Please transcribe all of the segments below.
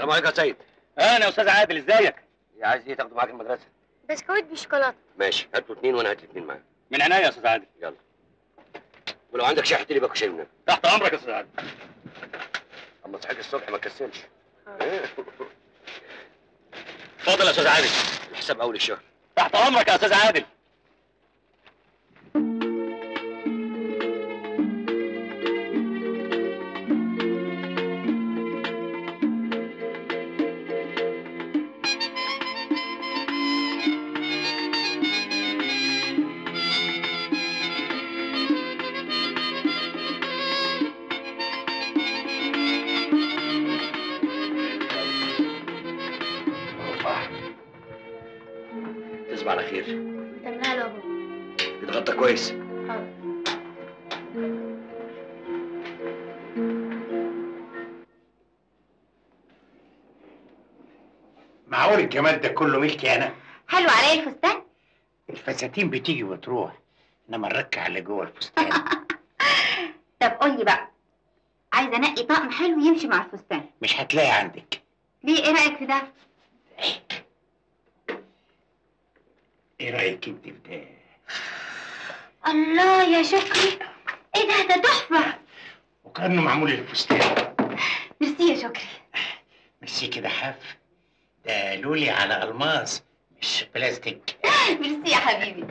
السلام عليكم يا سيد انا يا استاذ عادل ازيك يا عايز ايه تاخده معاك المدرسه بسكويت بالشوكولاته ماشي هات له اثنين وانا هات لي اثنين معايا من عينيا يا استاذ عادل يلا ولو عندك شاي هات لي باكو شاي منك تحت امرك يا استاذ عادل اما تصحيك الصبح ما تكسلش اتفضل يا استاذ عادل الحساب اول الشهر تحت امرك يا استاذ عادل تصبح على خير تعملها له ابو اتغطى كويس معقول الجمال ده كله ملكي انا حلو عليا الفستان الفساتين بتيجي وتروح انما الركع اللي جوه الفستان طب قول لي بقى عايزه انقي طقم حلو يمشي مع الفستان مش هتلاقي عندك ليه ايه رايك في ده ايه رايك انت في ده الله يا شكري ايه ده ده تحفه وكانه معمول للفستان ميرسي يا شكري ميرسي كده حاف ده لولي على الماس مش بلاستيك ميرسي يا حبيبي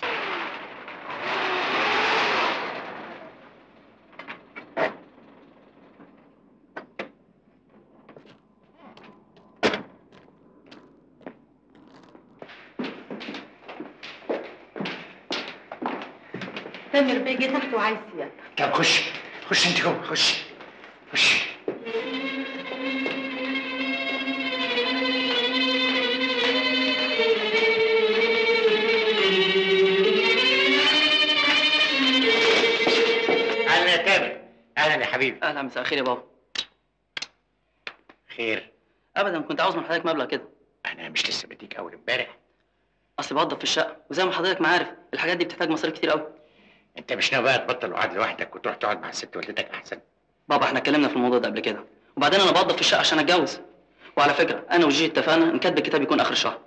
تامر بيه جه تحت وعايز سيادة طب خش خش انت جوه خش خش اهلا يا تامر اهلا يا حبيبي اهلا مساء الخير يا بابا خير ابدا كنت عاوز من حضرتك مبلغ كده انا مش لسه بديك اول امبارح اصل بوضب في الشقه وزي ما حضرتك ما عارف الحاجات دي بتحتاج مصاريف كتير قوي انت مش ناوي بقى تبطل قعد لوحدك وتروح تقعد مع ست والدتك احسن بابا احنا اتكلمنا في الموضوع ده قبل كده وبعدين انا بوضب في الشقه عشان اتجوز وعلى فكره انا وجيجي اتفقنا ان كاتب الكتاب يكون اخر الشهر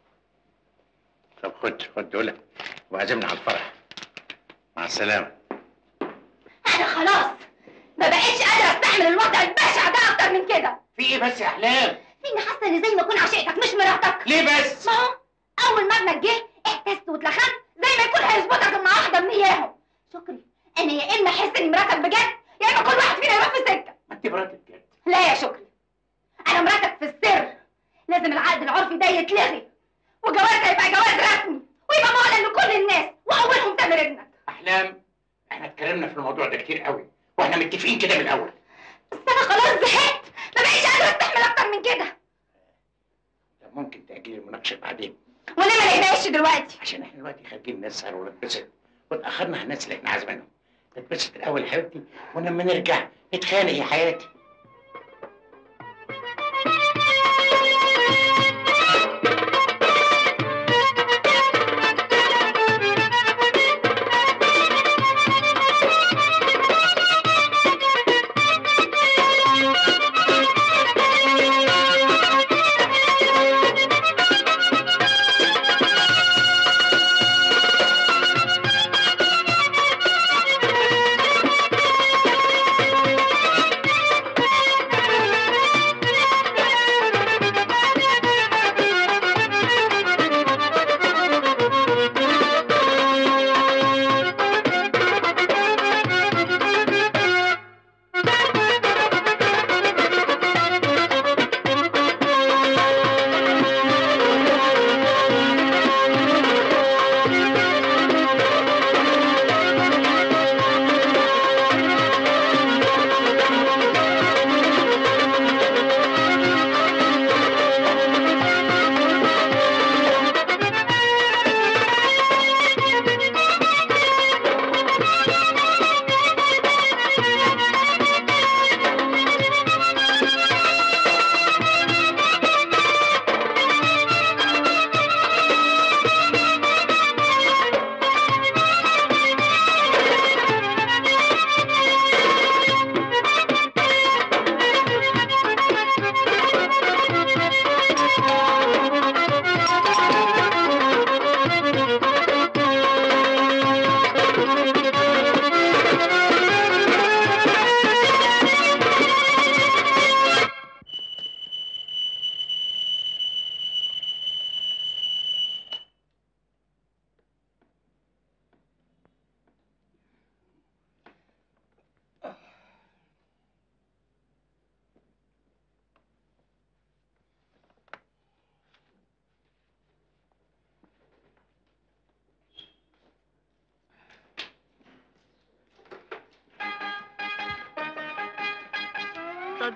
طب خد خد دول وعزمنا على الفرح مع السلامه انا خلاص ما بقتش قادره استحمل الوضع البشع ده اكتر من كده في ايه بس يا احلام اني حاسه ان زي ما اكون عشقتك مش مراتك ليه بس ما هو اول ما ابنك جه احتست واتلخمت زي ما يكون هيظبطك مع واحده من اياهم شكري انا يا اما احس اني مراتك بجد يا اما كل واحد فينا يروح في سكه ما انت مراتك بجد لا يا شكري انا مراتك في السر لازم العقد العرفي ده يتلغي وجوازها يبقى جواز رسمي ويبقى معلن لكل الناس واولهم تامر ابنك احلام احنا اتكلمنا في الموضوع ده كتير قوي واحنا متفقين كده من الاول بس انا خلاص زهقت ما بقيتش قادره استحمل اكتر من كده طب ممكن تاجلي المناقشه بعدين وليه ما لقيناش دلوقتي عشان احنا دلوقتي خارجين نسهر ونتبسط واتاخرنا على الناس اللي احنا عازمينهم نتبسط الاول يا حبيبتي ولما نرجع نتخانق يا حياتي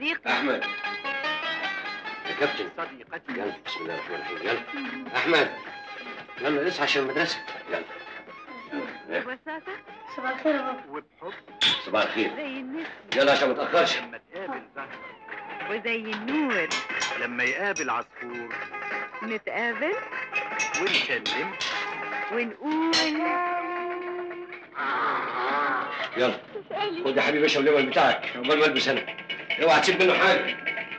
صديقي احمد يا كابتن صديقتي يلا بسم الله الرحمن الرحيم يلا احمد يلا نصحى عشان المدرسه يلا ببساطة صباح الخير يا بابا وبحب صباح الخير زي النسر يلا عشان ما تاخرش لما تقابل زهرة وزي النور لما يقابل عصفور نتقابل ونسلم ونقول يلا خد يا حبيبي اشرب اللبن بتاعك عقبال ما البس انا اوعى تسيب منه حاجه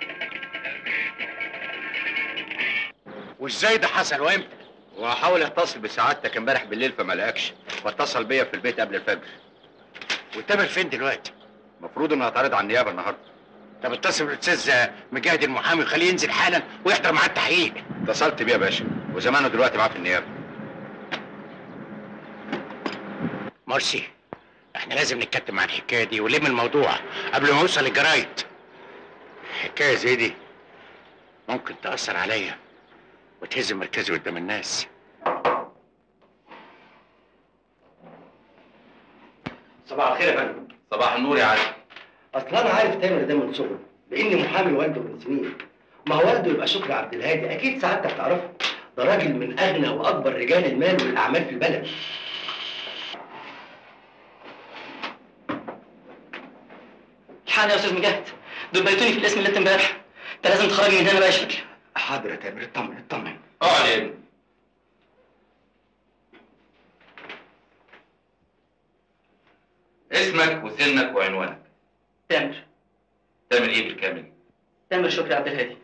وازاي ده حصل وامتى؟ وهحاول اتصل بسعادتك امبارح بالليل فما لقاكش واتصل بيا في البيت قبل الفجر وتامر فين دلوقتي؟ المفروض انه هيتعرض على النيابه النهارده طب اتصل بالاستاذ مجاهد المحامي وخليه ينزل حالا ويحضر معاه التحقيق اتصلت بيه يا باشا وزمانه دلوقتي معاه في النيابه مرسي احنا لازم نتكتم عن الحكايه دي ونلم الموضوع قبل ما يوصل للجرايد حكايه زي دي ممكن تاثر عليا وتهز مركزي قدام الناس صباح الخير يا فندم صباح النور يا علي اصل انا عارف تامر ده من صغره لاني محامي والده من سنين ما هو والده يبقى شكري عبد الهادي اكيد سعادتك تعرفه ده راجل من اغنى واكبر رجال المال والاعمال في البلد الحقني يا استاذ مجاهد دول بيتوني في الاسم اللي امبارح انت لازم تخرجني من هنا بقى شكل حاضر يا تامر اطمن اطمن اقعد يا ابني اسمك وسنك وعنوانك تامر تعمل ايه بالكامل تامر شكري عبد الهادي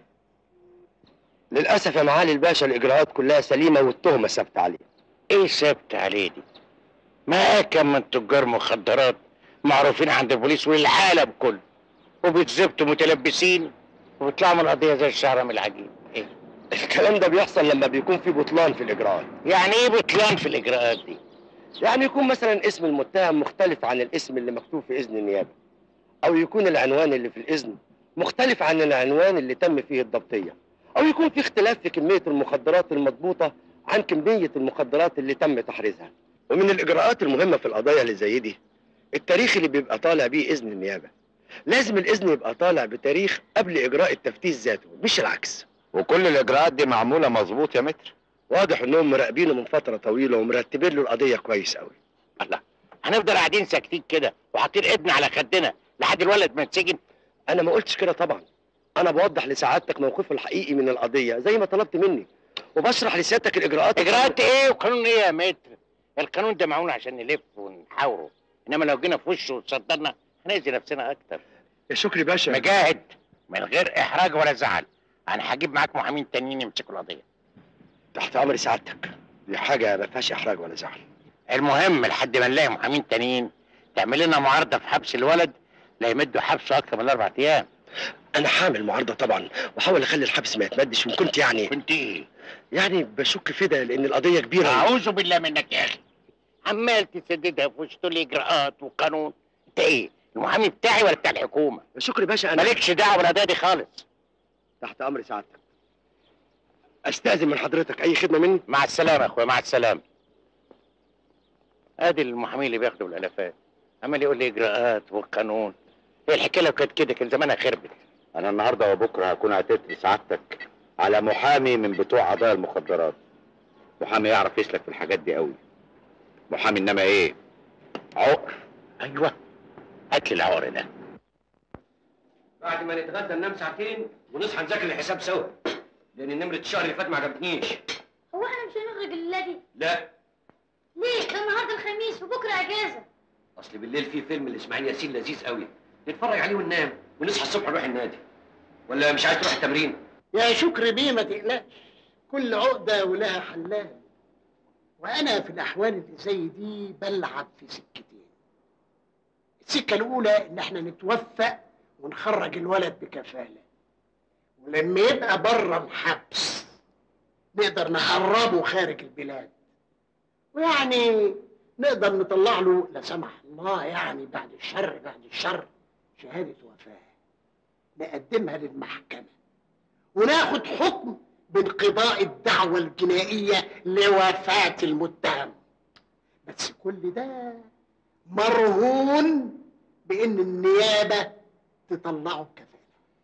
للاسف يا معالي الباشا الاجراءات كلها سليمه والتهمه ثابته عليه ايه ثابت عليه دي؟ ما كم من تجار مخدرات معروفين عند البوليس والعالم كله وبيتثبتوا متلبسين وبيطلعوا من القضيه زي الشعره من العجين ايه؟ الكلام ده بيحصل لما بيكون في بطلان في الاجراءات يعني ايه بطلان في الاجراءات دي؟ يعني يكون مثلا اسم المتهم مختلف عن الاسم اللي مكتوب في اذن النيابه او يكون العنوان اللي في الاذن مختلف عن العنوان اللي تم فيه الضبطيه او يكون في اختلاف في كميه المخدرات المضبوطه عن كميه المخدرات اللي تم تحريزها ومن الاجراءات المهمه في القضايا اللي زي دي التاريخ اللي بيبقى طالع بيه اذن النيابه لازم الاذن يبقى طالع بتاريخ قبل اجراء التفتيش ذاته مش العكس وكل الاجراءات دي معموله مظبوط يا متر واضح انهم مراقبينه من فتره طويله ومرتبين له القضيه كويس قوي الله هنفضل قاعدين ساكتين كده وحاطين ايدنا على خدنا لحد الولد ما يتسجن انا ما قلتش كده طبعا انا بوضح لسعادتك موقفه الحقيقي من القضيه زي ما طلبت مني وبشرح لسيادتك الاجراءات اجراءات ايه وقانون ايه يا متر القانون ده معمول عشان نلف ونحاوره انما لو جينا في وشه وتصدرنا هنأذي نفسنا اكتر يا شكري باشا مجاهد من غير احراج ولا زعل انا هجيب معاك محامين تانيين يمسكوا القضيه تحت امر سعادتك دي حاجه ما فيهاش احراج ولا زعل المهم لحد ما نلاقي محامين تانيين تعمل لنا معارضه في حبس الولد لا يمدوا حبسه اكتر من اربع ايام انا حامل معارضه طبعا واحاول اخلي الحبس ما يتمدش وان كنت يعني كنت ايه يعني بشك في ده لان القضيه كبيره اعوذ بالله منك يا اخي عمال تسددها في وسط الاجراءات والقانون انت ايه المحامي بتاعي ولا بتاع الحكومه يا شكري باشا انا مالكش دعوه بالقضيه دي خالص تحت امر سعادتك استاذن من حضرتك اي خدمه مني مع السلامه يا اخويا مع السلامه ادي المحامي اللي بياخدوا بالالافات عمال يقول لي اجراءات والقانون هي الحكايه لو كانت كده كان زمانها خربت انا النهارده وبكره هكون عتت لسعادتك على محامي من بتوع قضايا المخدرات محامي يعرف يسلك في الحاجات دي قوي محامي انما ايه عقر ايوه هات لي العقر ده بعد ما نتغدى ننام ساعتين ونصحى نذاكر الحساب سوا لان نمره الشهر اللي فات ما عجبتنيش هو احنا مش هنخرج الليله دي لا ليه ده النهارده الخميس وبكره اجازه اصل بالليل في فيلم لاسماعيل ياسين لذيذ قوي نتفرج عليه وننام ونصحى الصبح نروح النادي ولا مش عايز تروح التمرين يا شكر بيه ما تقلقش كل عقدة ولها حلال وأنا في الأحوال اللي زي دي بلعب في سكتين السكة الأولى إن إحنا نتوفق ونخرج الولد بكفالة ولما يبقى بره الحبس نقدر نهربه خارج البلاد ويعني نقدر نطلع له لا سمح الله يعني بعد الشر بعد الشر شهادة وفاة نقدمها للمحكمة وناخد حكم بانقضاء الدعوة الجنائية لوفاة المتهم بس كل ده مرهون بإن النيابة تطلعه بكفالة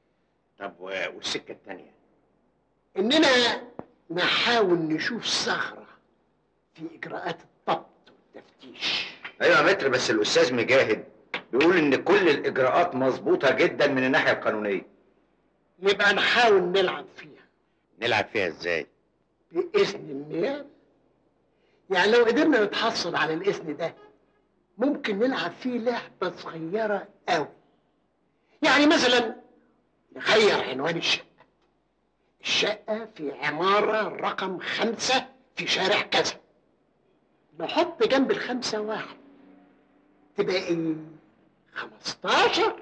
طب و- والسكه الثانيه اننا نحاول نشوف ثغره في اجراءات الضبط والتفتيش ايوه يا متر بس الاستاذ مجاهد بيقول ان كل الاجراءات مظبوطه جدا من الناحيه القانونيه يبقى نحاول نلعب فيها نلعب فيها ازاي باذن النيابه يعني لو قدرنا نتحصل على الاذن ده ممكن نلعب فيه لعبه صغيره قوي يعني مثلا نغير عنوان الشقه الشقه في عماره رقم خمسه في شارع كذا نحط جنب الخمسه واحد تبقى ايه 15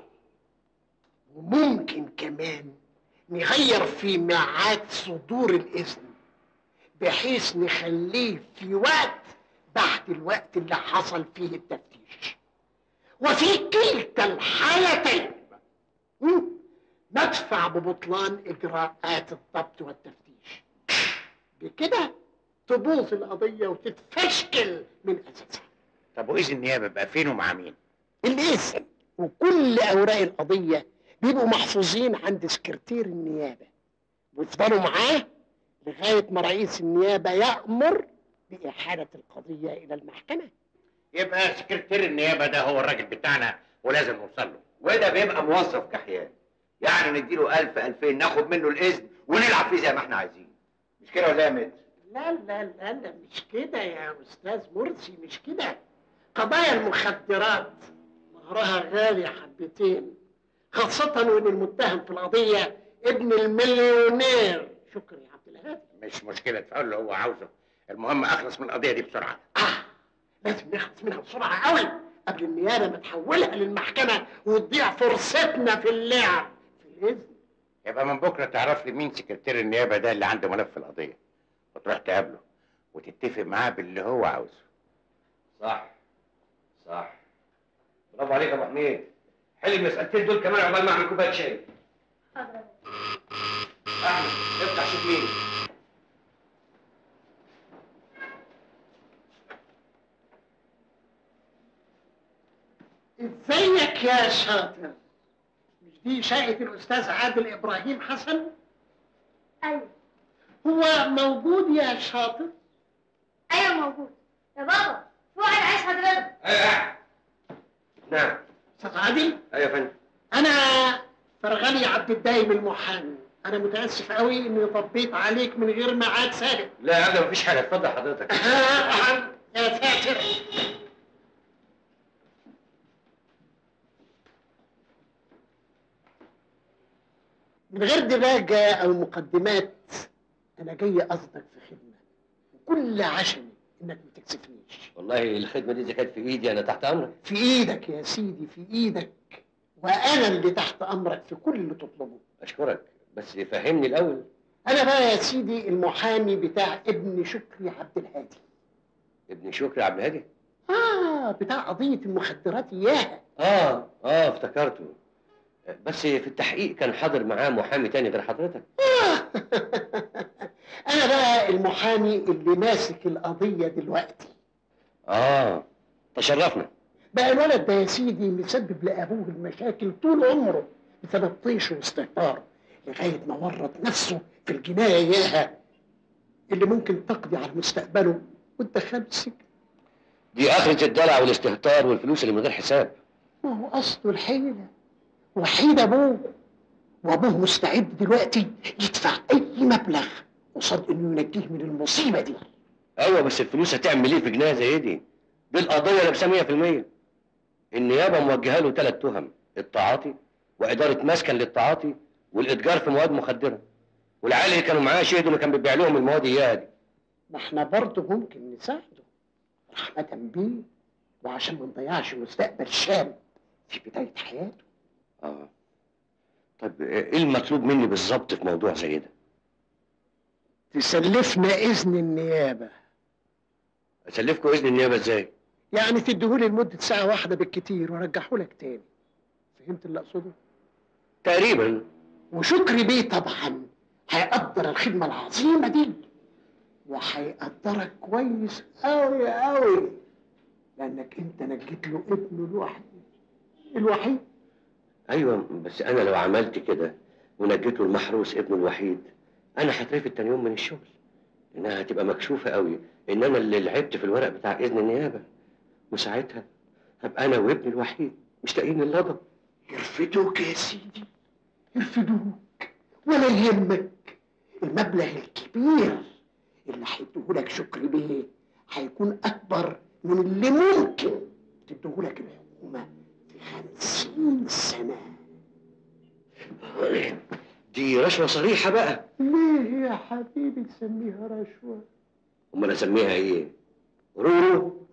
وممكن كمان نغير في ميعاد صدور الإذن بحيث نخليه في وقت بعد الوقت اللي حصل فيه التفتيش وفي كلتا الحالتين مم، ندفع ببطلان إجراءات الضبط والتفتيش بكده تبوظ القضية وتتفشكل من أساسها طب واذن النيابه بقى فين ومع مين الاسم وكل اوراق القضيه بيبقوا محفوظين عند سكرتير النيابه ويفضلوا معاه لغايه ما رئيس النيابه يامر باحاله القضيه الى المحكمه يبقى سكرتير النيابه ده هو الراجل بتاعنا ولازم نوصل له وده بيبقى موظف كحيان يعني نديله 1000 2000 ناخد منه الاذن ونلعب فيه زي ما احنا عايزين مش كده ولا إيه يا متر لا لا لا لا مش كده يا استاذ مرسي مش كده قضايا المخدرات مهرها غالي حبتين خاصة وان المتهم في القضية ابن المليونير شكرا يا عبد الهادي مش مشكله تقول له هو عاوزه المهم اخلص من القضيه دي بسرعه آه لازم نخلص منها بسرعة قوي قبل النيابة ما تحولها للمحكمة وتضيع فرصتنا في اللعب في الإذن يبقى من بكره تعرف لي مين سكرتير النيابه ده اللي عنده ملف القضيه وتروح تقابله وتتفق معاه باللي هو عاوزه صح صح برافو عليك يا ابو حميد حل المسألتين دول كمان عقبال ما اعمل كوبايه شاي احمد افتح شوف مين ازيك يا شاطر مش دي شقة الأستاذ عادل إبراهيم حسن ايوه هو موجود يا شاطر ايوه موجود يا بابا في واحد عايز حضرتك ايوه نعم أستاذ عادل ايوه يا فندم أنا فرغلي عبد الدايم المحامي أنا متأسف قوي إني طبيت عليك من غير ميعاد سابق لا يا ابني مفيش حاجه اتفضل حضرتك يا ساتر من غير دراجة أو مقدمات أنا جاي قصدك في خدمة وكل عشمي إنك ما تكسفنيش والله الخدمه دي اذا كانت في ايدي انا تحت امرك في إيدك يا سيدي في إيدك وأنا اللي تحت أمرك في كل اللي تطلبه اشكرك بس فهمني الاول أنا بقى يا سيدي المحامي بتاع ابن شكري عبد الهادي ابن شكري عبد الهادي آه بتاع قضية المخدرات إياها اه اه افتكرته بس في التحقيق كان حاضر معاه محامي تاني غير حضرتك أنا بقى المحامي اللي ماسك القضية دلوقتي اه تشرفنا بقى الولد ده يا سيدي مسبب لأبوه المشاكل طول عمره بسبب طيشه واستهتاره لغاية ما ورط نفسه في الجناية إياها اللي ممكن تقضي على مستقبله وتدخله السجن دي اخرة الدلع والاستهتار والفلوس اللي من غير حساب ما هو أصله الحيلة وحيد أبوه وأبوه مستعد دلوقتي يدفع أي مبلغ قصاد إنه ينجيه من المصيبة دي ايوه بس الفلوس هتعمل ايه في جنايه زي دي؟ دي القضيه لابسه 100% النيابه موجهه له ثلاث تهم التعاطي واداره مسكن للتعاطي والاتجار في مواد مخدره والعيال اللي كانوا معاه شهدوا انه كان بيبيع لهم المواد اياها دي ما احنا برضه ممكن نساعده رحمة بيه وعشان ما نضيعش مستقبل شاب في بداية حياته اه طب ايه المطلوب مني بالظبط في موضوع زي ده؟ تسلفنا إذن النيابة اسلفكم اذن النيابه ازاي؟ يعني تديهولي لمدة ساعة واحدة بالكتير وارجعهولك تاني فهمت اللي أقصده؟ تقريبا وشكري بيه طبعا هيقدر الخدمة العظيمة دي وهيقدرك كويس أوي أوي لأنك أنت نجيت له ابنه الوحيد الوحيد ايوه بس انا لو عملت كده ونجيت له المحروس ابنه الوحيد انا هترفد تاني يوم من الشغل انها هتبقى مكشوفه قوي ان انا اللي لعبت في الورق بتاع اذن النيابه وساعتها هبقى انا وابني الوحيد مش لاقيين اللضب يرفدوك يا سيدي يرفدوك ولا يهمك المبلغ الكبير اللي هيديهولك شكري بيه هيكون اكبر من اللي ممكن تديهولك الحكومه في خمسين سنه دي رشوه صريحه بقى ليه يا حبيبي تسميها رشوه امال اسميها ايه رورو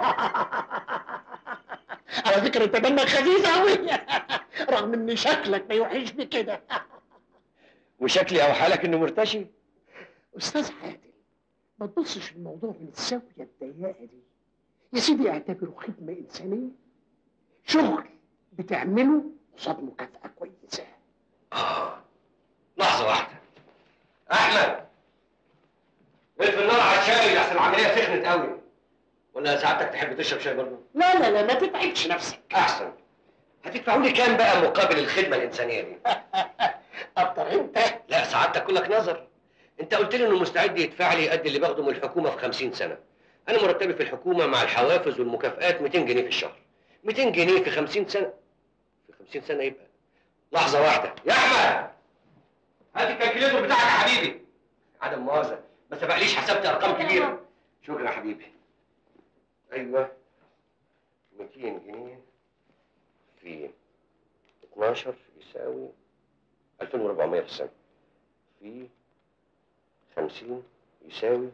على فكره انت دمك خفيف قوي رغم ان شكلك ما يوحشني كده وشكلي او حالك انه مرتشي استاذ عادل ما تبصش الموضوع من الزاويه الضيقه دي يا سيدي اعتبره خدمه انسانيه شغل بتعمله قصاد مكافاه كويسه آه. لحظه واحده احمد اطفي النار على الشاي لحسن العمليه سخنت قوي ولا سعادتك تحب تشرب شاي برضه لا لا لا ما تتعبش نفسك احسن هتدفعوا لي كام بقى مقابل الخدمه الانسانيه دي قدر انت لا سعادتك كلك نظر انت قلت لي انه مستعد يدفع لي قد اللي باخده من الحكومه في 50 سنه انا مرتبي في الحكومه مع الحوافز والمكافآت 200 جنيه في الشهر 200 جنيه في 50 سنه في 50 سنه يبقى لحظه واحده يا احمد هات الكالكوليتور بتاعك يا حبيبي عدم مؤاخذه ما سبقليش حسبت ارقام كبيره شكرا يا حبيبي ايوه 200 جنيه في 12 يساوي 2400 في السنه في 50 يساوي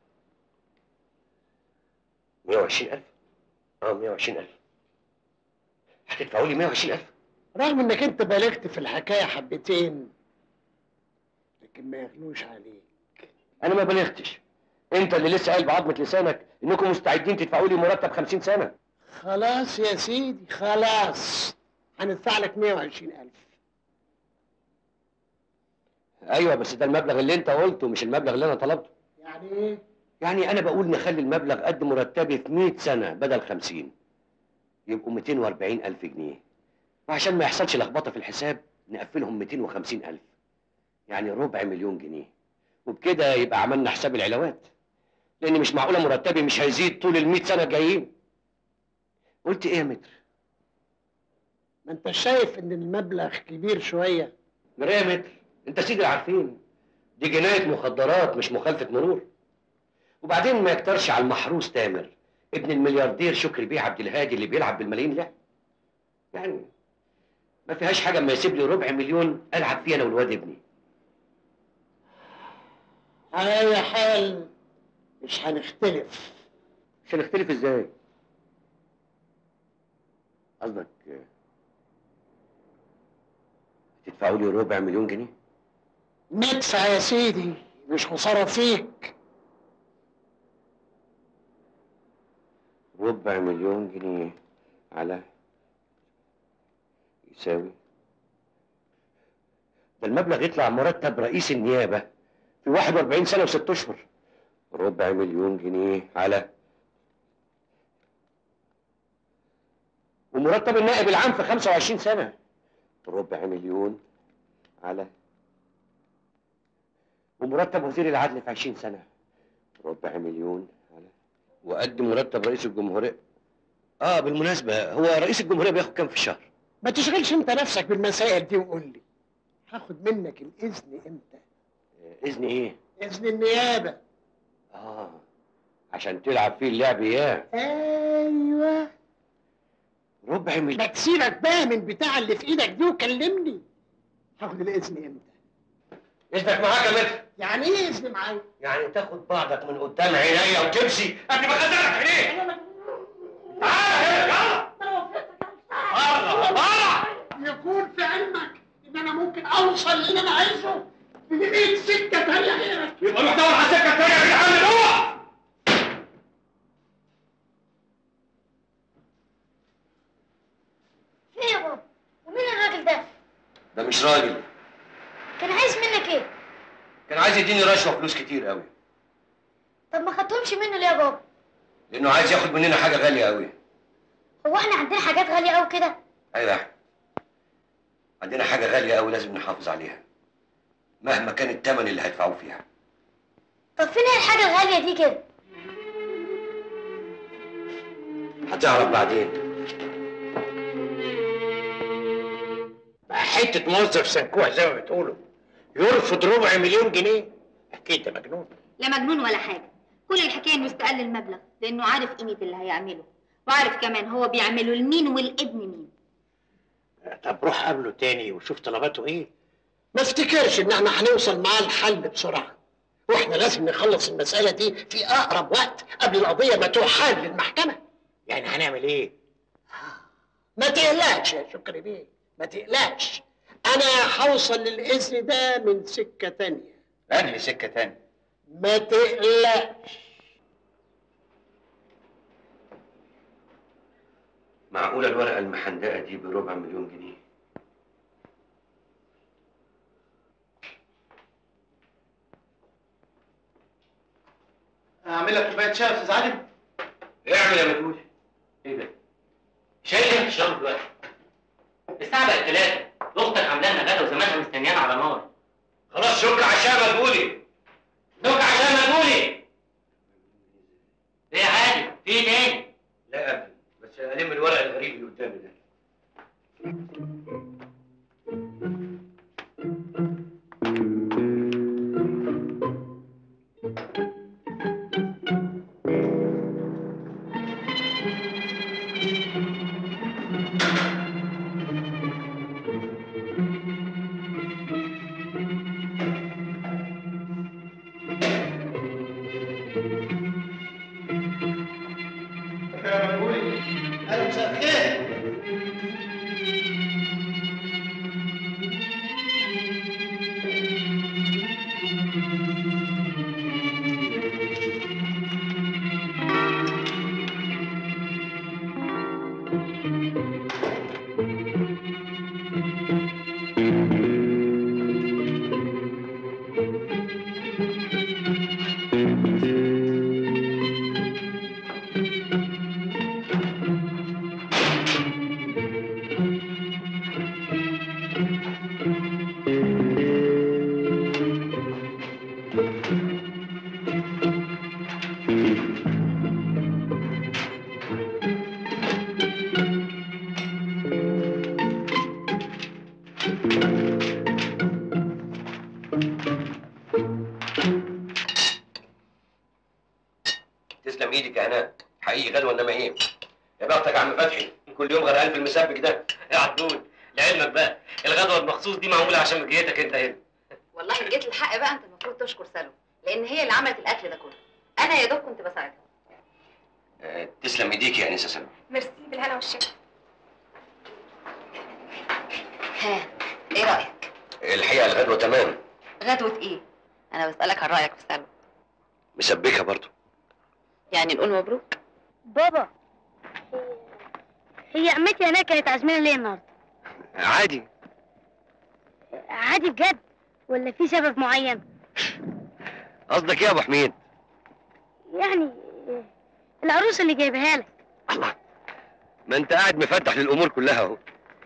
120000 اه 120000 هتدفعوا لي 120000 رغم انك انت بالغت في الحكايه حبتين لكن ما يغلوش عليك انا ما بلغتش انت اللي لسه قايل بعضمه لسانك انكم مستعدين تدفعوا لي مرتب 50 سنه خلاص يا سيدي خلاص هندفع لك 120000 ايوه بس ده المبلغ اللي انت قلته مش المبلغ اللي انا طلبته يعني ايه؟ يعني انا بقول نخلي المبلغ قد مرتبي في 100 سنه بدل 50 يبقوا 240 الف جنيه وعشان ما يحصلش لخبطه في الحساب نقفلهم 250 الف يعني ربع مليون جنيه وبكده يبقى عملنا حساب العلاوات لان مش معقوله مرتبي مش هيزيد طول ال 100 سنه الجايين قلت ايه يا متر ما انت شايف ان المبلغ كبير شويه جرى يا متر انت سيدي عارفين دي جنايه مخدرات مش مخالفه مرور وبعدين ما يكترش على المحروس تامر ابن الملياردير شكري بيه عبد الهادي اللي بيلعب بالملايين لعب يعني ما فيهاش حاجه اما يسيب لي ربع مليون العب فيه انا والواد ابني على اي حال مش هنختلف مش هنختلف ازاي قصدك آه، تدفعوا لي ربع مليون جنيه ندفع يا سيدي مش خساره فيك ربع مليون جنيه على يساوي ده المبلغ يطلع مرتب رئيس النيابة في 41 سنة وست أشهر ربع مليون جنيه على ومرتب النائب العام في 25 سنة ربع مليون على ومرتب وزير العدل في 20 سنة ربع مليون على وقد مرتب رئيس الجمهورية اه بالمناسبة هو رئيس الجمهورية بياخد كام في الشهر؟ ما تشغلش انت نفسك بالمسائل دي وقول لي هاخد منك الاذن امتى آه، إذن إيه؟ اذن النيابه اه عشان تلعب فيه اللعب اياه ايوه ربع مليون ما تسيبك بقى من بتاع اللي في ايدك دي وكلمني هاخد الاذن امتى إذنك معاك يا متر يعني ايه اذن معايا يعني تاخد بعضك من قدام عينيا وتمشي قبل ما اخزنك عينيك تعال هنا يلا بره يكون في علمك ان انا ممكن اوصل اللي انا عايزه ب 100 سكه تانيه غيرك يبقى روح دور على السكه التانيه يا عم روح في ايه يا بابا ومين الراجل ده ده مش راجل كان عايز منك ايه كان عايز يديني رشوه فلوس كتير قوي طب ما خدتهمش منه ليه يا بابا لانه عايز ياخد مننا حاجه غاليه قوي هو احنا عندنا حاجات غاليه قوي كده ايوه يا أحمد. عندنا حاجة غالية أوي لازم نحافظ عليها مهما كان الثمن اللي هيدفعوه فيها طب فين هي الحاجة الغالية دي كده؟ هتعرف بعدين بقى حته موظف سنكوع زي ما بتقولوا يرفض ربع مليون جنيه اكيد ده مجنون لا مجنون ولا حاجة كل الحكاية انه استقل المبلغ لانه عارف قيمة اللي هيعمله وعارف كمان هو بيعمله لمين والابن مين طب روح قابله تاني وشوف طلباته ايه ما افتكرش ان احنا هنوصل معاه الحل بسرعه واحنا لازم نخلص المساله دي في اقرب وقت قبل القضيه ما تحال للمحكمه يعني هنعمل ايه ما تقلقش يا شكري بيه ما تقلقش انا هوصل للاذن ده من سكه تانية انهي سكه تاني ما تقلقش معقولة الورقة المحندقة دي بربع مليون جنيه اعمل لك كوبايه شاي يا استاذ علي اعمل يا مدوش ايه ده؟ شايف انت الشرب دلوقتي الساعة بقت تلاتة اختك عامله لنا غدا وزمانها مستنيانا على نار خلاص شك عشان مدبولي دوك عشان ما تقولي ايه يا عادل في ايه تاني لا ابدا بس الم الورق الغريب اللي قدامي ده اهلا مساء الخير تسلم ايدك يا هناء حقيقي غدوه انما ايه يا بختك يا عم فتحي كل يوم غرقان في المسبك ده يا عدول لعلمك بقى الغدوة المخصوص دي معمولة عشان مجيتك انت هنا والله إن جيت الحق بقى انت المفروض تشكر سلوى لان هي اللي عملت الاكل ده كله انا يا دوب كنت بساعدها آه، تسلم ايديك يا انسه سلمى ميرسي بالهنا والشفا ها ايه رايك الحقيقه الغدوه تمام غدوه ايه انا بسالك عن رايك في سلوى مسبكه برضو يعني نقول مبروك بابا هي عمتي هناك كانت عازمانا ليه النهارده؟ عادي عادي بجد ولا في سبب معين؟ قصدك ايه يا ابو حميد يعني العروسه اللي جايبها لك الله ما انت قاعد مفتح للامور كلها اهو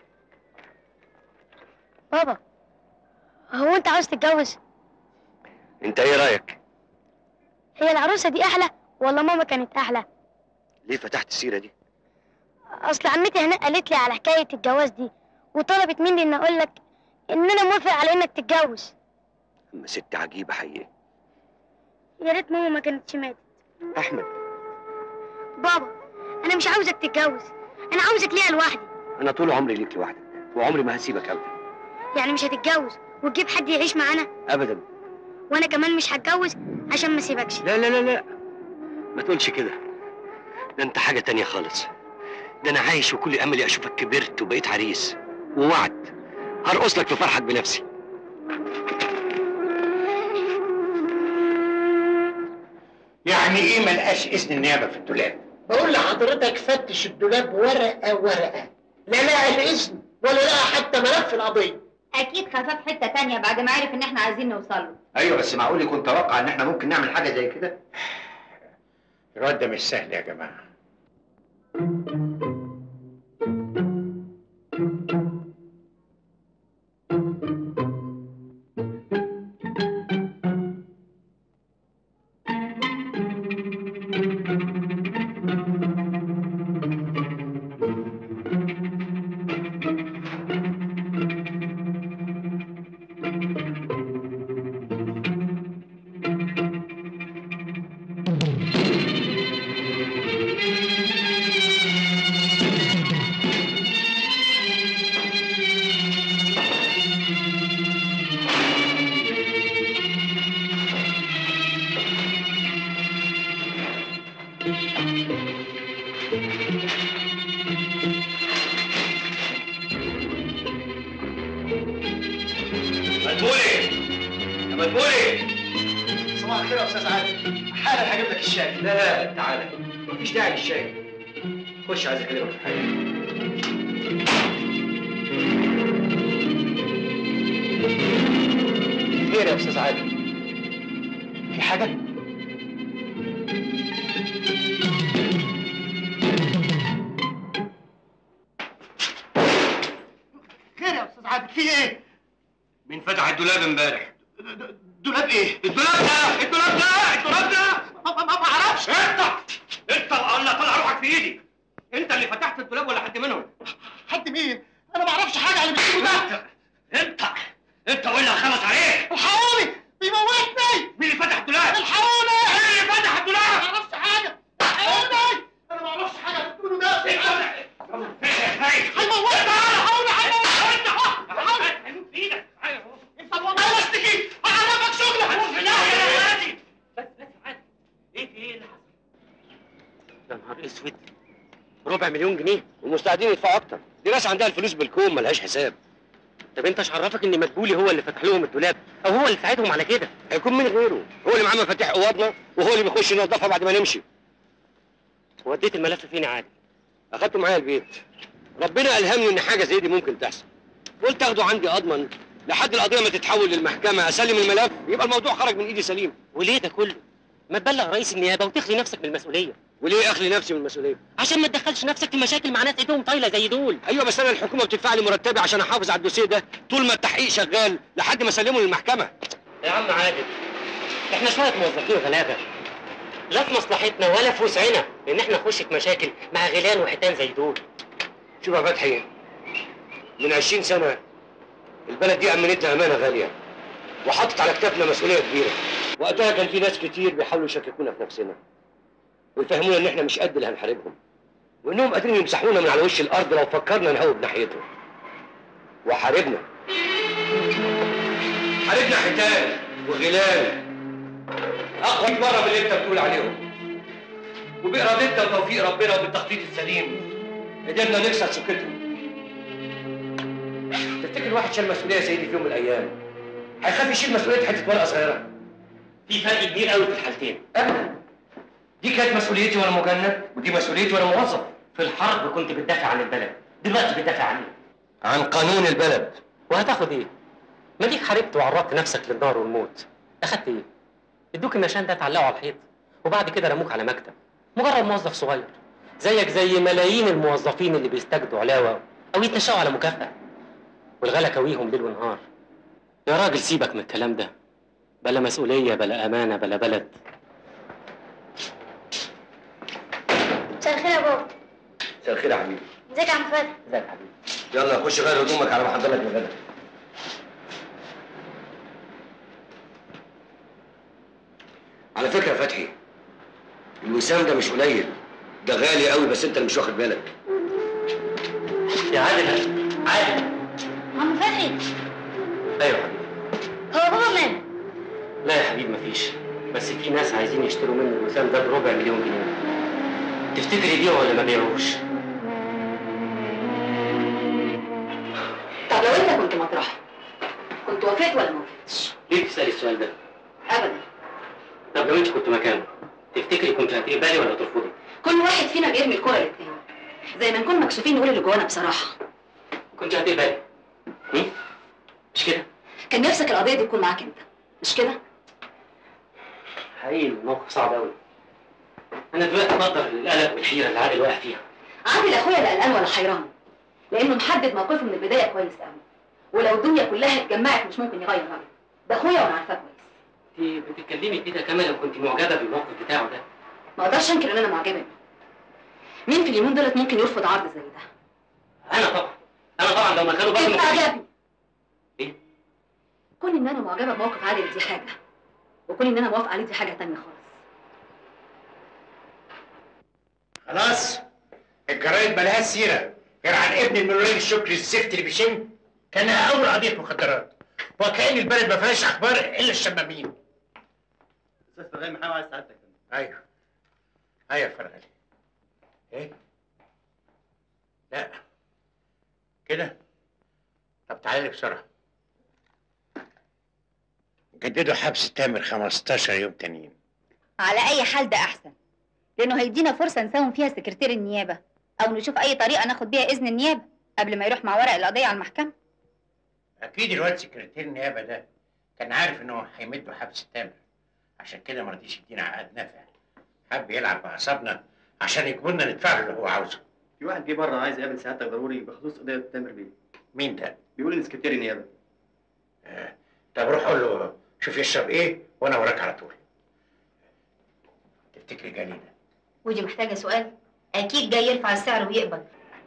بابا هو انت عاوز تتجوز؟ انت ايه رايك هي العروسه دي احلى ولا ماما كانت احلى؟ ليه فتحت السيره دي اصل عمتي هناك قالت لي على حكايه الجواز دي وطلبت مني ان اقول لك ان انا موافق على انك تتجوز اما ست عجيبه حقيقه يا ريت ماما ما كانتش ماتت احمد بابا انا مش عاوزك تتجوز انا عاوزك ليها لوحدي انا طول عمري ليك لوحدك وعمري ما هسيبك ابدا يعني مش هتتجوز وتجيب حد يعيش معانا ابدا وانا كمان مش هتجوز عشان ما اسيبكش لا لا لا لا ما تقولش كده ده انت حاجه تانية خالص ده انا عايش وكل املي اشوفك كبرت وبقيت عريس ووعد هرقص لك في فرحك بنفسي يعني ايه ملقاش اذن النيابه في الدولاب بقول لحضرتك فتش الدولاب ورقه ورقه لا لقى الاذن ولا لقى حتى ملف القضيه اكيد خفاف حته تانية بعد ما عرف ان احنا عايزين نوصل له ايوه بس معقول يكون توقع ان احنا ممكن نعمل حاجه زي كده الواد ده مش سهل يا جماعه مدبولي يا مدبولي صباح الخير يا استاذ عادل حالا هجيب لك الشاي لا لا تعالى مفيش داعي للشاي خش عايز اكلمك في حاجه خير يا استاذ عادل في حاجه خير يا استاذ عادل في ايه مين فتح الدولاب امبارح دولاب ايه الدولاب ده الدولاب ده الدولاب ده ما ما- ما اعرفش انت انت الله طلع روحك في ايدي انت اللي فتحت الدولاب ولا حد منهم حد مين انا ما اعرفش حاجه عن اللي بتجيبه ده انت انت واللي هخلص عليك الحقوني بيموتني مين اللي فتح الدولاب الحقوني مين اللي فتح ما الدولاب اعرفش حاجه الحقوني انا ما اعرفش حاجه عن اللي بتقوله ده هيموتني الحقوني هيموتني هيموت في ايدك انت والله اشتكي هعرفك شغلك بس بس عادي ايه في ايه اللي حصل؟ يا نهار اسود ربع مليون جنيه ومستعدين يدفعوا اكتر دي ناس عندها الفلوس بالكوم ملهاش حساب طب انت ايش عرفك ان مدبولي هو اللي فتح لهم الدولاب او هو اللي ساعدهم على كده هيكون مين غيره هو اللي معاه مفاتيح اوضنا وهو اللي بيخش ينظفها بعد ما نمشي وديت الملف فين يا عادل اخدته معايا البيت ربنا الهمني ان حاجه زي دي ممكن تحصل قلت اخده عندي اضمن لحد القضيه ما تتحول للمحكمه اسلم الملف يبقى الموضوع خرج من ايدي سليم وليه ده كله؟ ما تبلغ رئيس النيابه وتخلي نفسك من المسؤوليه وليه اخلي نفسي من المسؤوليه عشان ما تدخلش نفسك في مشاكل مع ناس ايدهم طايله زي دول ايوه بس انا الحكومه بتدفع لي مرتبي عشان احافظ على الدوسيه ده طول ما التحقيق شغال لحد ما اسلمه للمحكمه يا عم عادل احنا شويه موظفين غلابه لا في مصلحتنا ولا في وسعنا ان احنا نخش في مشاكل مع غيلان وحيتان زي دول شوف يا فتحي من 20 سنه البلد دي امنتنا امانه غاليه وحطت على كتافنا مسؤوليه كبيره وقتها كان في ناس كتير بيحاولوا يشككونا في نفسنا ويفهمونا ان احنا مش قد اللي هنحاربهم وانهم قادرين يمسحونا من على وش الارض لو فكرنا نهوب ناحيتهم وحاربنا حاربنا حيتان وغيلان اقوى مره من اللي انت بتقول عليهم وبارادتنا وتوفيق ربنا وبالتخطيط السليم قدرنا نكسر سكتهم تفتكر واحد شال مسؤوليه زي دي في يوم من الايام هيخاف يشيل مسؤوليه حته ورقه صغيره في فرق كبير قوي في الحالتين ابدا دي كانت مسؤوليتي وانا مجند ودي مسؤوليتي وانا موظف في الحرب كنت بتدافع عن البلد دلوقتي بتدافع عنه عن قانون البلد وهتاخد ايه؟ ما ديك حاربت وعرضت نفسك للنار والموت اخدت ايه؟ ادوك النشان ده تعلقه على الحيط وبعد كده رموك على مكتب مجرد موظف صغير زيك زي ملايين الموظفين اللي بيستجدوا علاوه او يتنشأوا على مكافأة والغلا كويهم ليل ونهار يا راجل سيبك من الكلام ده بلا مسؤولية بلا أمانة بلا بلد مساء الخير يا بابا مساء الخير يا حبيبي ازيك يا عم فتحي ازيك يا حبيبي يلا خش غير هدومك على ما احضر لك الغدا على فكره يا فتحي الوسام ده مش قليل ده غالي قوي بس انت اللي مش واخد بالك يا عادل عادل عم فتحي ايوه يا حبيبي هو بابا ماله لا يا حبيبي مفيش بس في ناس عايزين يشتروا منه الوسام ده بربع مليون جنيه تفتكر يبيعوا ولا ما بيعوش طب لو انت كنت مطرحي كنت وافقت ولا ما وافقتش؟ ليه تسألي السؤال ده؟ ابدا طب لو انت كنت مكانه تفتكري كنت هتقبلي ولا ترفضي؟ كل واحد فينا بيرمي الكرة للتاني زي ما نكون مكسوفين نقول اللي جوانا بصراحة كنت هتقبلي هم؟ مش كده؟ كان نفسك القضية دي تكون معاك انت مش كده؟ حقيقي الموقف صعب قوي انا دلوقتي بقدر القلق والحيره اللي عادل واقع فيها عادل اخويا لا قلقان ولا حيران لانه محدد موقفه من البداية كويس قوي ولو الدنيا كلها اتجمعت مش ممكن يغير رأيه ده اخويا وانا عارفاه كويس انت بتتكلمي كده كما لو كنت معجبه بالموقف بتاعه ده ما اقدرش انكر ان انا معجبه بيه مين في اليومين دولت ممكن يرفض عرض زي ده انا طبعا انا طبعا لو مكانه برضه انت ما كنتش- عجبني ايه؟ كون ان انا معجبه بموقف عادل دي حاجه وكون ان انا موافقه عليه دي حاجه تانية خالص خلاص الجرايد ملهاش سيره غير عن ابن المليون الشكري الزفت اللي بيشم كان اول قضيه مخدرات وكأن البلد ما فيهاش اخبار الا الشمامين استاذ فغاني محمد عايز سعادتك ايوه هيا يا فرغلي ايه لا كده طب تعالى لي بسرعه جددوا حبس تامر 15 يوم تانيين على اي حال ده احسن لانه هيدينا فرصه نساوم فيها سكرتير النيابه او نشوف اي طريقه ناخد بيها اذن النيابه قبل ما يروح مع ورق القضيه على المحكمه اكيد الواد سكرتير النيابه ده كان عارف انه هيمدوا حبس تامر عشان كده ما رضيش يدينا عقد نافع حب يلعب باعصابنا عشان يجبرنا ندفع له اللي هو عاوزه في واحد جه بره عايز يقابل سعادتك ضروري بخصوص قضيه تامر بيه مين ده؟ بيقول ان سكرتير النيابه آه. طب روح قول له شوف يشرب ايه وانا وراك على طول تفتكري جليله ودي محتاجه سؤال اكيد جاي يرفع السعر ويقبل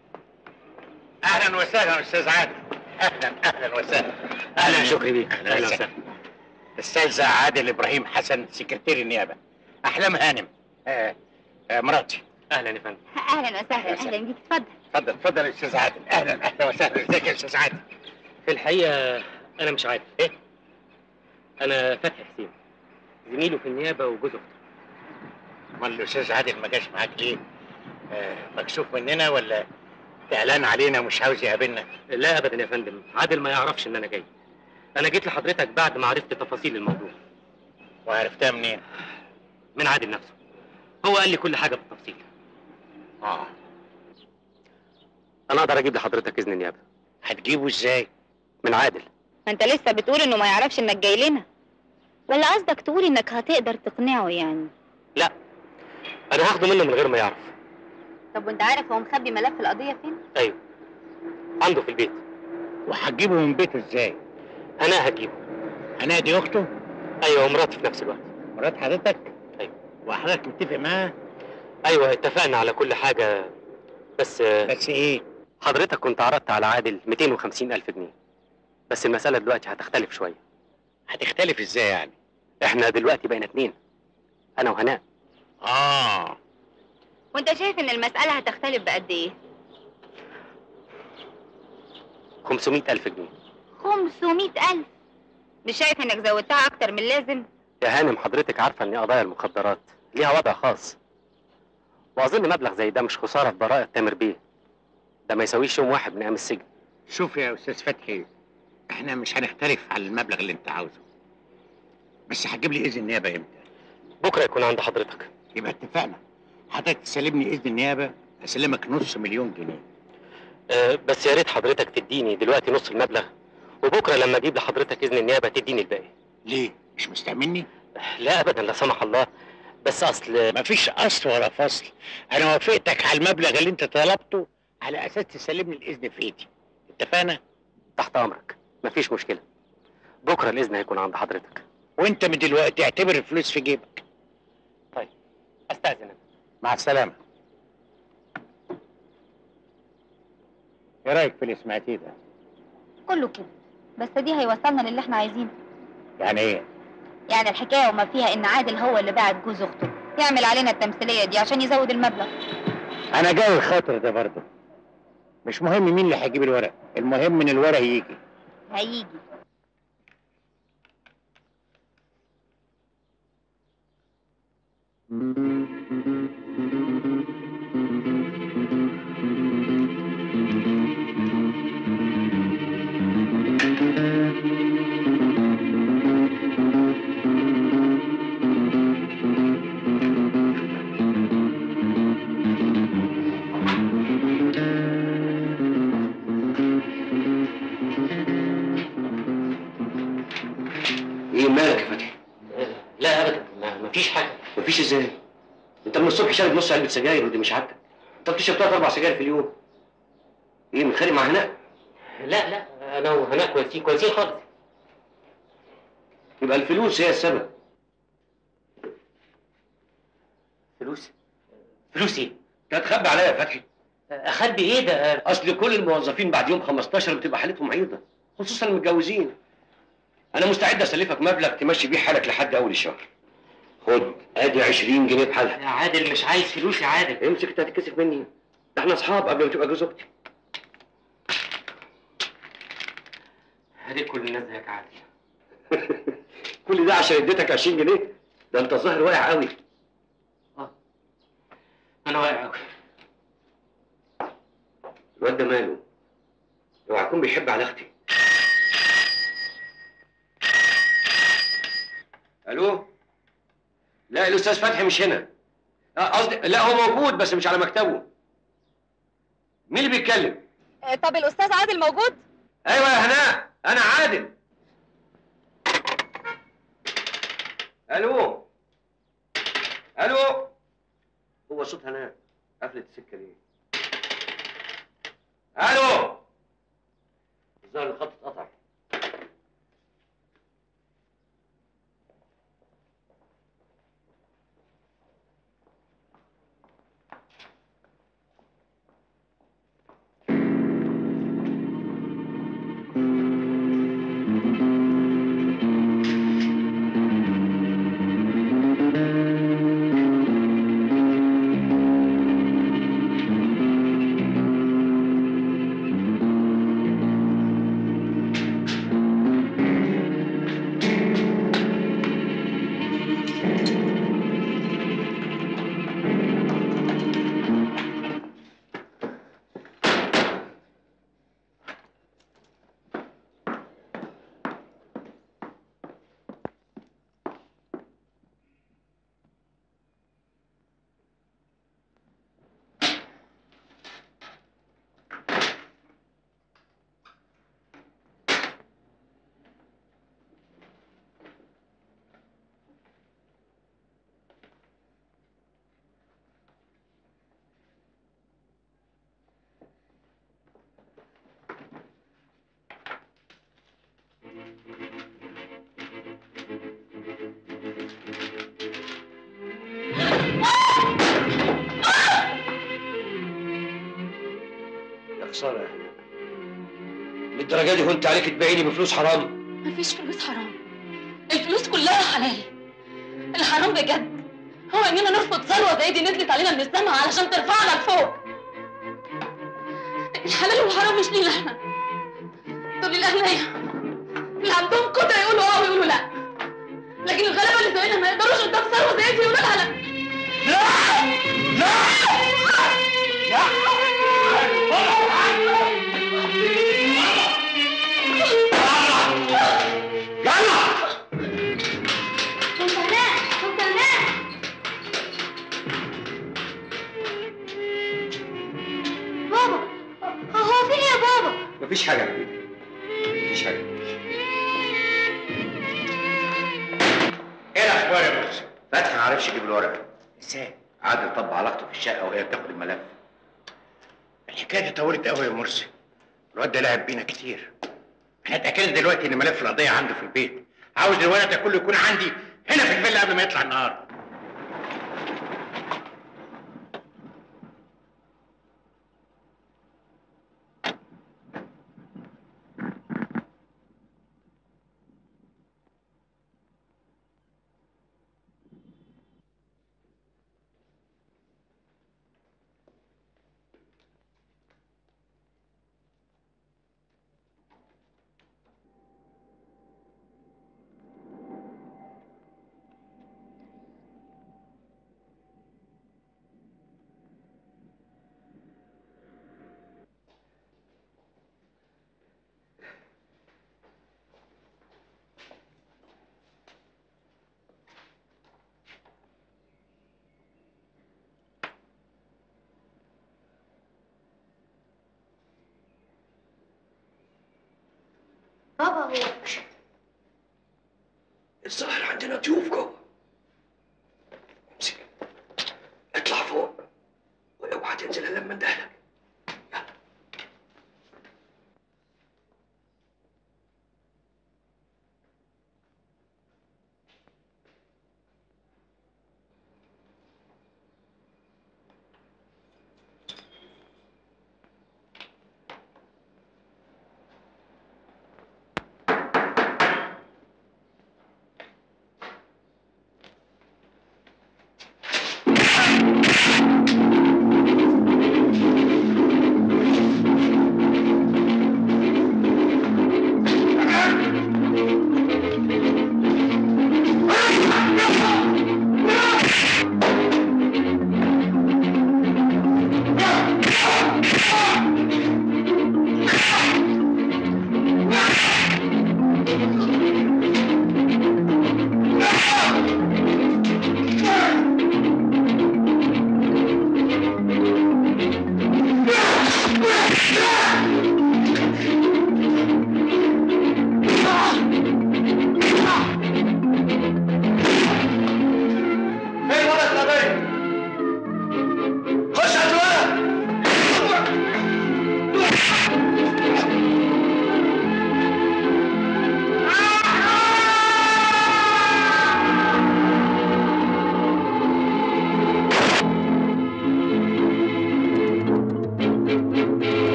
اهلا وسهلا استاذ عادل اهلا اهلا وسهلا أهلا شكري بيه. اهلا أهلا وسهلا استاذ عادل ابراهيم حسن سكرتير النيابه احلام هانم آه. آه مراتي اهلا يا فندم اهلا وسهلا اهلا بيك اتفضل اتفضل اتفضل يا استاذ عادل اهلا اهلا وسهلا ازيك يا استاذ عادل في الحقيقه انا مش عارف ايه انا فتحي حسين زميله في النيابه وجوز اخته امال الاستاذ عادل ما جاش معاك ليه؟ آه مكسوف مننا ولا تعلان علينا ومش عاوز يقابلنا؟ لا ابدا يا فندم عادل ما يعرفش ان انا جاي انا جيت لحضرتك بعد ما عرفت تفاصيل الموضوع وعرفتها منين؟ من عادل نفسه هو قال لي كل حاجه بالتفصيل اه انا اقدر اجيب لحضرتك اذن النيابه هتجيبه ازاي؟ من عادل ما انت لسه بتقول انه ما يعرفش انك جاي لنا ولا قصدك تقول انك هتقدر تقنعه يعني لا انا هاخده منه من غير ما يعرف طب وانت عارف هو مخبي ملف القضيه فين ايوه عنده في البيت وهتجيبه من بيته ازاي؟ انا هجيبه انا دي اخته؟ ايوه ومراتي في نفس الوقت مرات حضرتك؟ ايوه وحضرتك متفق معاها؟ ايوه اتفقنا على كل حاجه بس بس ايه؟ حضرتك كنت عرضت على عادل 250 الف جنيه بس المساله دلوقتي هتختلف شويه هتختلف ازاي يعني؟ احنا دلوقتي بقينا اتنين انا وهناء اه وانت شايف ان المساله هتختلف بقد ايه 500 الف جنيه 500 الف مش شايف انك زودتها اكتر من اللازم يا هانم حضرتك عارفه ان قضايا المخدرات ليها وضع خاص واظن مبلغ زي ده مش خساره في براءه تامر بيه ده ما يساويش يوم واحد من ايام السجن شوف يا استاذ فتحي احنا مش هنختلف على المبلغ اللي انت عاوزه بس هتجيب لي اذن النيابه امتى؟ بكره يكون عند حضرتك يبقى اتفقنا حضرتك تسلمني اذن النيابه اسلمك نص مليون جنيه أه بس يا ريت حضرتك تديني دلوقتي نص المبلغ وبكره لما اجيب لحضرتك اذن النيابه تديني الباقي ليه؟ مش مستأمني؟ لا ابدا لا سمح الله بس اصل مفيش اصل ولا فصل انا وافقتك على المبلغ اللي انت طلبته على اساس تسلمني الاذن في ايدي اتفقنا؟ تحت امرك مفيش مشكله بكره الاذن هيكون عند حضرتك وانت من دلوقتي اعتبر الفلوس في جيبك طيب استاذن مع السلامه ايه رايك في اللي سمعتيه ده؟ كله كده بس دي هيوصلنا للي احنا عايزينه يعني ايه؟ يعني الحكايه وما فيها ان عادل هو اللي بعت جوز اخته يعمل علينا التمثيليه دي عشان يزود المبلغ انا جاي الخاطر ده برضه مش مهم مين اللي هيجيب الورق المهم ان الورق يجي هيجي ايه مالك يا فتحي؟ لا ابدا ما مفيش حاجه مفيش ازاي؟ انت من الصبح شارب نص علبه سجاير ودي مش عادتك انت بتشرب ثلاث اربع سجاير في اليوم ايه متخانق مع هناء؟ لا لا انا وهناء كويسين كويسين خالص يبقى الفلوس هي السبب فلوس فلوس ايه؟ انت هتخبي عليا يا فتحي اخبي ايه ده اصل كل الموظفين بعد يوم 15 بتبقى حالتهم عيضه خصوصا المتجوزين انا مستعد اسلفك مبلغ تمشي بيه حالك لحد اول الشهر خد ادي 20 جنيه بحالها يا عادل مش عايز فلوس يا عادل امسك انت هتتكسف مني ده احنا اصحاب قبل ما تبقى جوز اختي هدي كل الناس زيك يا عادل كل ده عشان اديتك 20 جنيه ده انت ظاهر واقع قوي انا واقع قوي الواد ده ماله؟ اوعى يكون بيحب على اختي الو لا الاستاذ فتحي مش هنا آه، قصدي لا هو موجود بس مش على مكتبه مين اللي بيتكلم طب الاستاذ عادل موجود ايوه يا هناء انا عادل الو الو هو صوت هناء قفلت السكه ليه الو الظاهر الخط اتقطع يا خساره يا هناء للدرجه دي كنت عليك تبيعيني بفلوس حرام مفيش فلوس حرام الفلوس كلها حلال الحرام بجد هو اننا نرفض ثروه زي دي نزلت علينا من السماء علشان ترفعنا لفوق الحلال والحرام مش لينا احنا دول الاغنياء اللي عندهم قدره يقولوا اه ويقولوا لا لكن الغلابه اللي زينا ما يقدروش قدام ثروه زي دي يقولوا لها لا كنت هناك كنت هناك بابا هو فين يا بابا مفيش حاجه يا حبيبي مفيش حاجه ايه الاخبار يا مرسي؟ فتحي ما عرفش يجيب الورق ازاي؟ عادل طب علاقته في الشقه وهي بتاخد الملف الحكايه دي طولت قوي يا مرسي الواد ده لعب بينا كتير احنا اتاكدنا دلوقتي ان ملف القضيه عنده في البيت عاوز الولد ده كله يكون عندي هنا في الفيلا قبل ما يطلع النهار بابا هو الظاهر عندنا ضيوف جوه امسك اطلع فوق واوعى تنزل الا لما اندهلك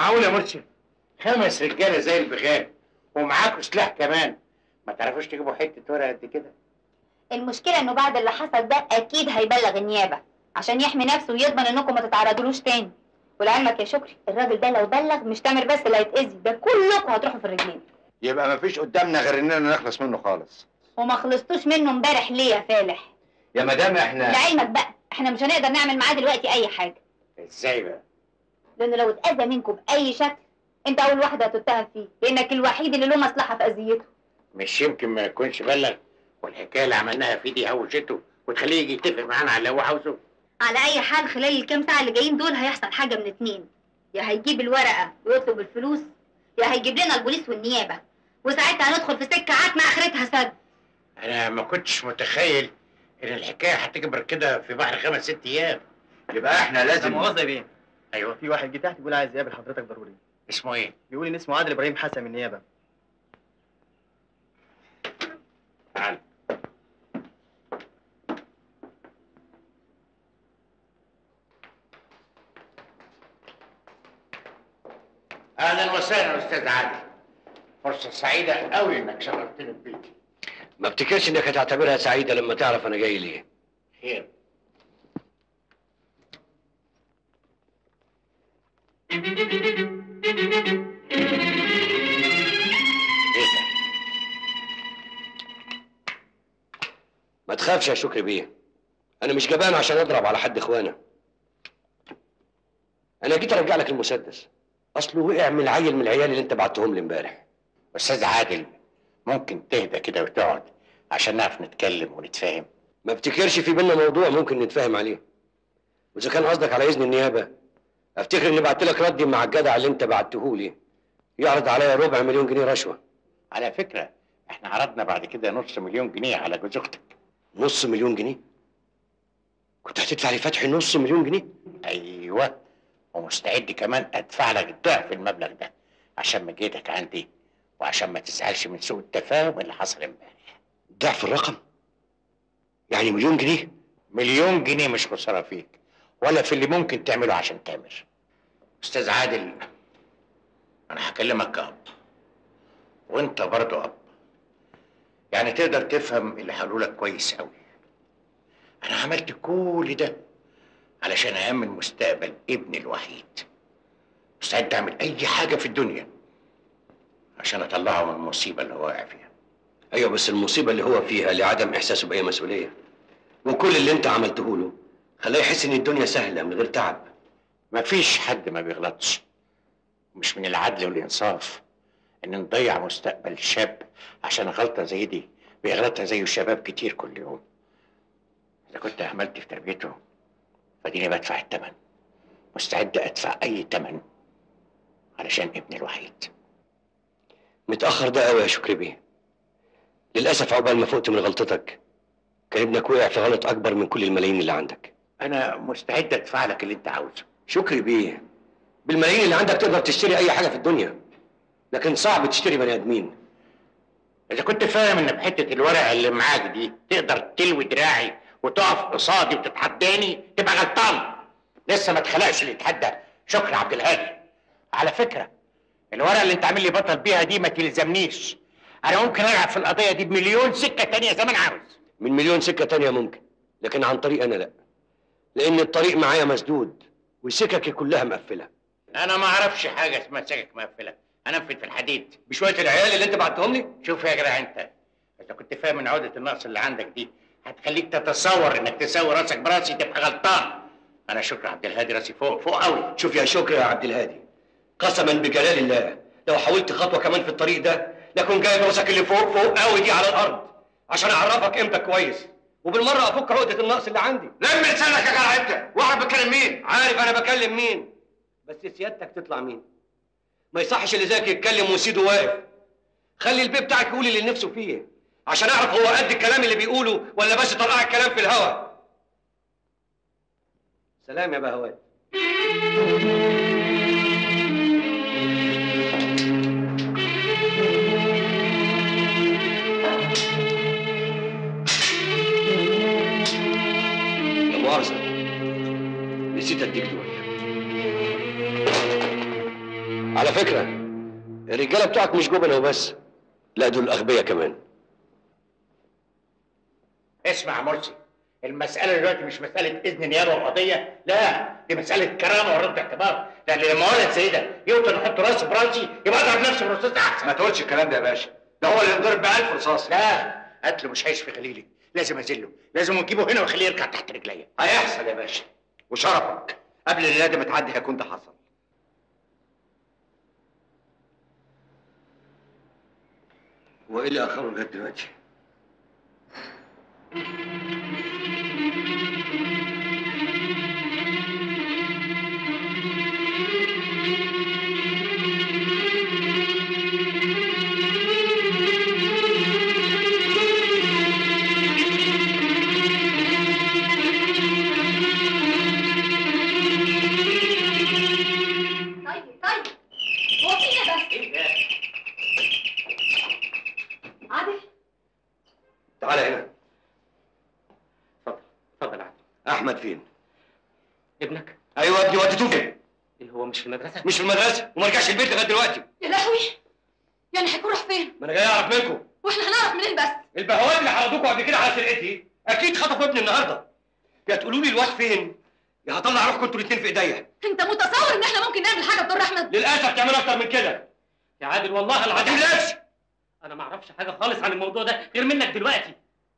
معقول يا مرسي خمس رجاله زي البغال ومعاكوا سلاح كمان ما تعرفوش تجيبوا حته ورقه قد كده المشكله انه بعد اللي حصل ده اكيد هيبلغ النيابه عشان يحمي نفسه ويضمن انكم ما تتعرضولوش تاني ولعلمك يا شكري الراجل ده لو بلغ مش تامر بس اللي هيتاذي ده كلكم هتروحوا في الرجلين يبقى مفيش قدامنا غير اننا نخلص منه خالص وما خلصتوش منه امبارح ليه يا فالح يا مدام احنا لعلمك بقى احنا مش هنقدر نعمل معاه دلوقتي اي حاجه ازاي بقى لانه لو اتاذى منكم باي شكل انت اول واحد هتتهم فيه لانك الوحيد اللي له مصلحه في اذيته مش يمكن ما يكونش بلغ والحكايه اللي عملناها فيه دي هوشته وتخليه يجي يتفق معانا على اللي هو عاوزه على اي حال خلال الكام ساعه اللي جايين دول هيحصل حاجه من اتنين يا هيجيب الورقه ويطلب الفلوس يا هيجيب لنا البوليس والنيابه وساعتها هندخل في سكه عتمه اخرتها سد انا ما كنتش متخيل ان الحكايه هتكبر كده في بعد خمس ست ايام يبقى احنا لازم مؤاخذة يا بيه ايوه في واحد جه تحت بيقول عايز يقابل حضرتك ضروري اسمه ايه بيقول ان اسمه عادل ابراهيم حسن من النيابه تعال اهلا وسهلا استاذ عادل فرصه سعيده قوي انك شرفتني ببيتي ما افتكرش انك هتعتبرها سعيده لما تعرف انا جاي ليه خير ايه ده ما تخافش يا شكري بيه انا مش جبان عشان اضرب على حد اخوانا انا جيت ارجع لك المسدس اصله وقع من العيل من العيال اللي انت بعتهم لي امبارح استاذ عادل ممكن تهدى كده وتقعد عشان نعرف نتكلم ونتفاهم ما افتكرش في بينا موضوع ممكن نتفاهم عليه واذا كان قصدك على اذن النيابه افتكر اني بعت لك ردي مع الجدع اللي انت بعته لي يعرض عليا ربع مليون جنيه رشوه على فكره احنا عرضنا بعد كده نص مليون جنيه على جوز اختك نص مليون جنيه كنت هتدفع لي فتحي نص مليون جنيه ايوه ومستعد كمان ادفع لك ضعف المبلغ ده عشان مجيتك عندي وعشان ما تزعلش من سوء التفاهم اللي حصل امبارح ضعف الرقم يعني مليون جنيه مليون جنيه مش خساره فيك ولا في اللي ممكن تعمله عشان تامر استاذ عادل انا هكلمك كأب وانت برضو اب يعني تقدر تفهم اللي هقوله لك كويس قوي انا عملت كل ده علشان أأمن مستقبل ابني الوحيد مستعد أعمل أي حاجة في الدنيا عشان أطلعه من المصيبة اللي هو واقع فيها ايوه بس المصيبه اللي هو فيها لعدم احساسه باي مسؤوليه وكل اللي انت عملته له خلاه يحس ان الدنيا سهله من غير تعب مفيش حد ما بيغلطش مش من العدل والإنصاف إن نضيع مستقبل شاب عشان غلطة زي دي بيغلطها زيه شباب كتير كل يوم إذا كنت أهملت في تربيته فديني بدفع الثمن مستعد أدفع أي ثمن علشان ابني الوحيد متاخر ده قوي يا شكري بيه للاسف عقبال ما فقت من غلطتك كان ابنك وقع في غلط اكبر من كل الملايين اللي عندك أنا مستعد أدفع لك اللي أنت عاوزه شكري بيه بالملايين اللي عندك تقدر تشتري اي حاجه في الدنيا لكن صعب تشتري بني ادمين إذا كنت فاهم إن بحتة الورقة اللي معاك دي تقدر تلوي دراعي وتقف قصادي وتتحداني تبقى غلطان لسه ما اتخلقش اللي يتحدى شكري عبد الهادي على فكرة الورقة اللي أنت عامل لي بطل بيها دي ما تلزمنيش أنا ممكن ألعب في القضية دي بمليون سكة تانية زي ما أنا عاوز من مليون سكه تانية ممكن لكن عن طريق انا لا لان الطريق معايا مسدود وسككي كلها مقفله أنا ما أعرفش حاجة اسمها سكك مقفلة أنفذ في الحديد بشويه العيال اللي انت بعتهم لي شوف يا جدع أنت إذا كنت فاهم إن عقدة النقص اللي عندك دي هتخليك تتصور إنك تساوي راسك براسي تبقى غلطان أنا شكري عبد الهادي راسي فوق فوق قوي شوف يا شكري يا عبد الهادي قسما بجلال الله لو حاولت خطوه كمان في الطريق ده لكن جايب راسك اللي فوق فوق قوي دي على الارض عشان اعرفك قيمتك كويس وبالمره افك عقده النقص اللي عندي لم لسانك يا جدع انت واعرف بتكلم مين عارف انا بكلم مين بس سيادتك تطلع مين ما يصحش اللي زيك يتكلم وسيده واقف خلي البيه بتاعك يقول اللي نفسه فيه عشان اعرف هو قد الكلام اللي بيقوله ولا بس طلع الكلام في الهوا سلام يا بهوات لا مؤاخذة نسيت اديك دول على فكره الرجاله بتوعك مش جبنه وبس لا دول اغبياء كمان اسمع يا مرسي المسألة دلوقتي مش مسألة إذن نيابة وقضية، لا دي مسألة كرامة ورد اعتبار، لأن لما ولد زي ده يفضل يحط راسه براسي يبقى أضرب نفسي برصاص أحسن. ما تقولش الكلام ده يا باشا ده هو اللي ينضرب بألف رصاص لا قتله مش هيشفي غليلي، لازم أذله، لازم أجيبه هنا وأخليه يركع تحت رجليا. هيحصل يا باشا وشرفك قبل الليله دي ما تعدي هيكون ده حصل وايه اللي اخره لغايه دلوقتي طيب طيب هو في ايه بس؟ إيه ده؟ عادل تعالى هنا اتفضل اتفضل يا عم احمد فين ابنك ايوه ابني وديتوه فين اللي هو مش في المدرسه مش في المدرسه وما رجعش البيت لغايه دلوقتي يا لهوي يعني هيكون راح فين؟ ما انا جاي اعرف منكم واحنا هنعرف منين بس؟ البهوات اللي حرضوكوا قبل كده على سرقتي اكيد خطفوا ابني النهارده يا تقولوا لي الواد فين يا هطلع روحكم انتوا الاثنين في ايديا انت متصور ان احنا ممكن نعمل حاجه تضر احمد؟ للاسف تعملوا اكتر من كده يا عادل والله ما العظيم تقلقش انا ما اعرفش حاجه خالص عن الموضوع ده غير منك دلوقتي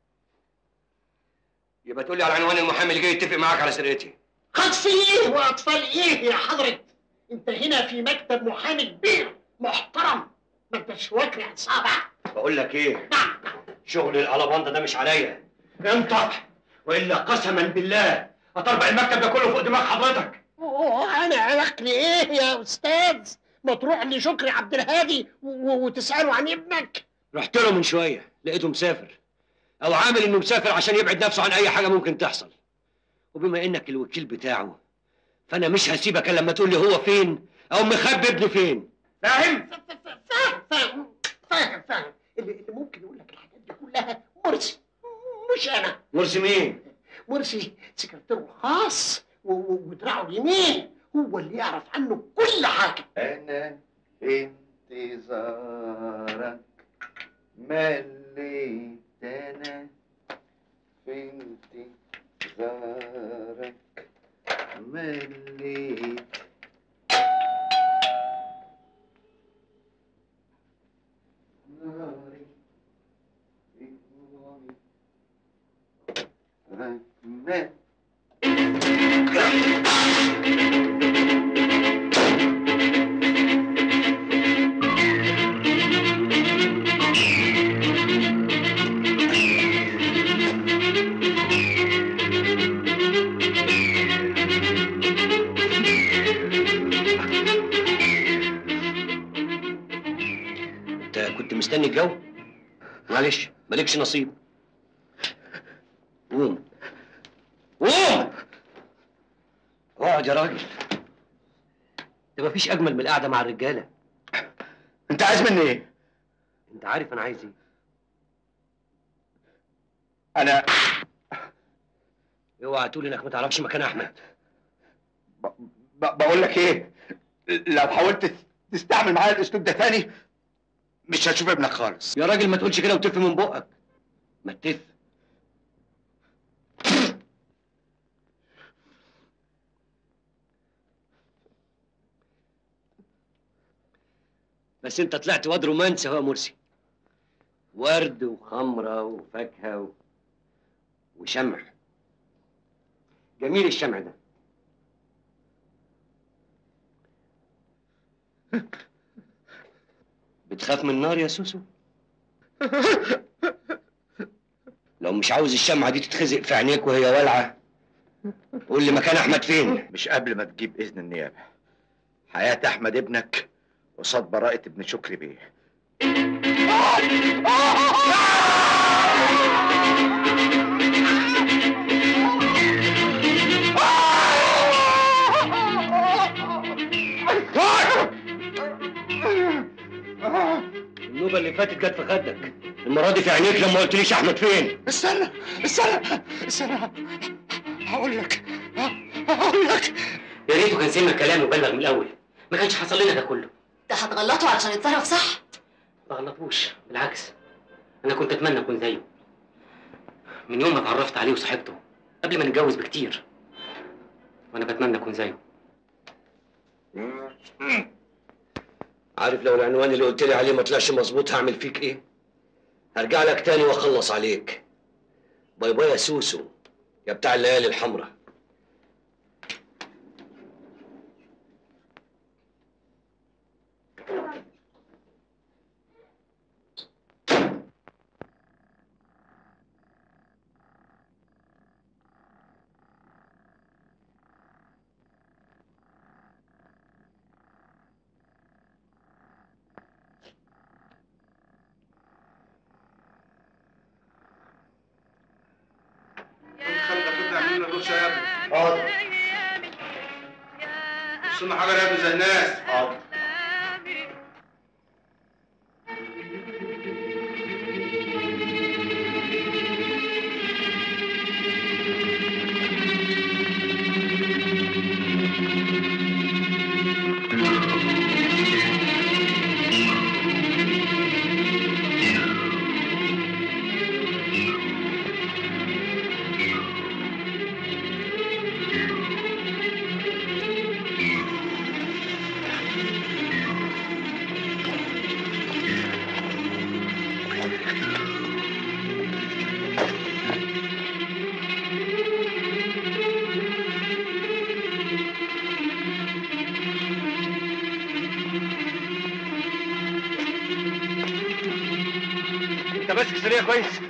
يبقى تقول لي على عنوان المحامي اللي جاي يتفق معاك على سرقتي خطف ايه واطفال ايه يا حضرة انت هنا في مكتب محامي كبير محترم ما انتش واكل صابع بقول لك ايه شغل الالاباندا ده مش عليا انطق والا قسما بالله هتربع المكتب ده كله فوق دماغ حضرتك وانا علاقتي ايه يا استاذ ما تروح لشكري عبد الهادي و- و- وتساله عن ابنك رحت له من شويه لقيته مسافر او عامل انه مسافر عشان يبعد نفسه عن اي حاجه ممكن تحصل وبما انك الوكيل بتاعه فانا مش هسيبك الا لما تقول لي هو فين او مخبي ابنه فين فاهم فاهم فاهم فاهم فاهم اللي, اللي ممكن يقول لك الحاجات دي كلها مرسي مش انا مرسي مين مرسي سكرتيره الخاص و- و- ودراعه اليمين هو اللي يعرف عنه كل حاجه انا في انتظارك مليت انا في انتظارك مليت ناري في ناري ركمة انت كنت مستني الجو معلش مالكش نصيب قوم قوم اقعد يا راجل ده مفيش اجمل من القعده مع الرجاله انت عايز مني ايه؟ انت عارف انا عايز ايه انا اوعى تقول انك ما تعرفش مكان احمد ب- بقول لك ايه لو حاولت تس- تستعمل معايا الاسلوب ده تاني مش هتشوف ابنك خالص يا راجل ما تقولش كده وتف من بقك ما تف بس انت طلعت واد رومانسي اهو يا مرسي ورد وخمره وفاكهه و... وشمع جميل الشمع ده بتخاف من النار يا سوسو لو مش عاوز الشمعة دي تتخزق في عينيك وهي والعة قول لي مكان أحمد فين مش قبل ما تجيب اذن النيابه حياه احمد ابنك قصاد براءه ابن شكري بيه النوبة اللي فاتت جت في خدك المرة دي في عينيك لما قلتليش أحمد فين استنى استنى استنى هقول لك هقول لك يا ريته كان سمع كلامي وبلغ من الاول ما كانش حصل لنا ده كله ده هتغلطه علشان يتصرف صح ما غلطوش بالعكس انا كنت اتمنى اكون زيه من يوم ما اتعرفت عليه وصاحبته قبل ما نتجوز بكتير وانا بتمنى اكون زيه عارف لو العنوان اللي قلت لي عليه ما طلعش مظبوط هعمل فيك ايه؟ هرجع لك تاني واخلص عليك. باي باي يا سوسو يا بتاع الليالي الحمراء. خلي الدكتور ده يعمل لنا دور شاي يا ابني حاضر وصلنا حجر يا ابني زي الناس حاضر انت ماسك سريع كويس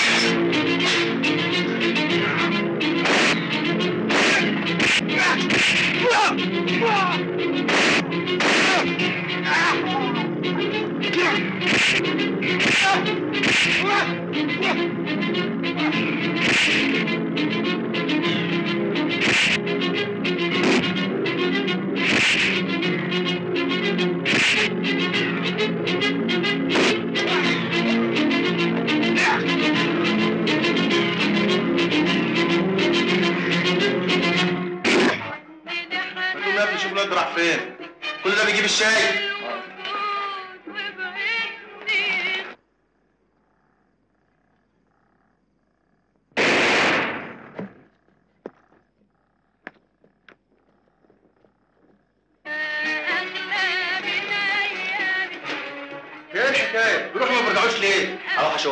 ما تقوم يا ابني شوف الواد راح فين كل ده بيجيب الشاي ايه الحكايه؟ بيروحوا ما بيرجعوش ليه؟ اروح اشوف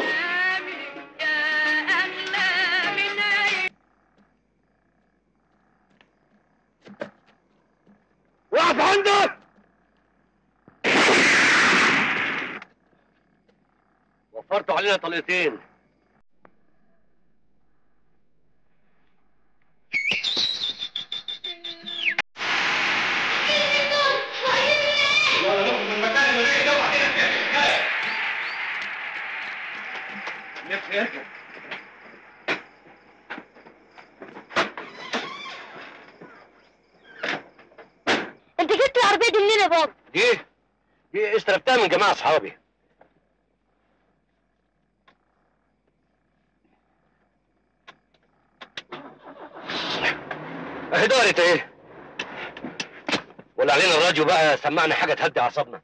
واقف عندك وفرتوا علينا طلقتين انت جبت العربيه دي منين يا بابا؟ دي دي استلفتها من جماعه اصحابي اهي دارت ايه ولا علينا الراديو بقى سمعنا حاجه تهدي اعصابنا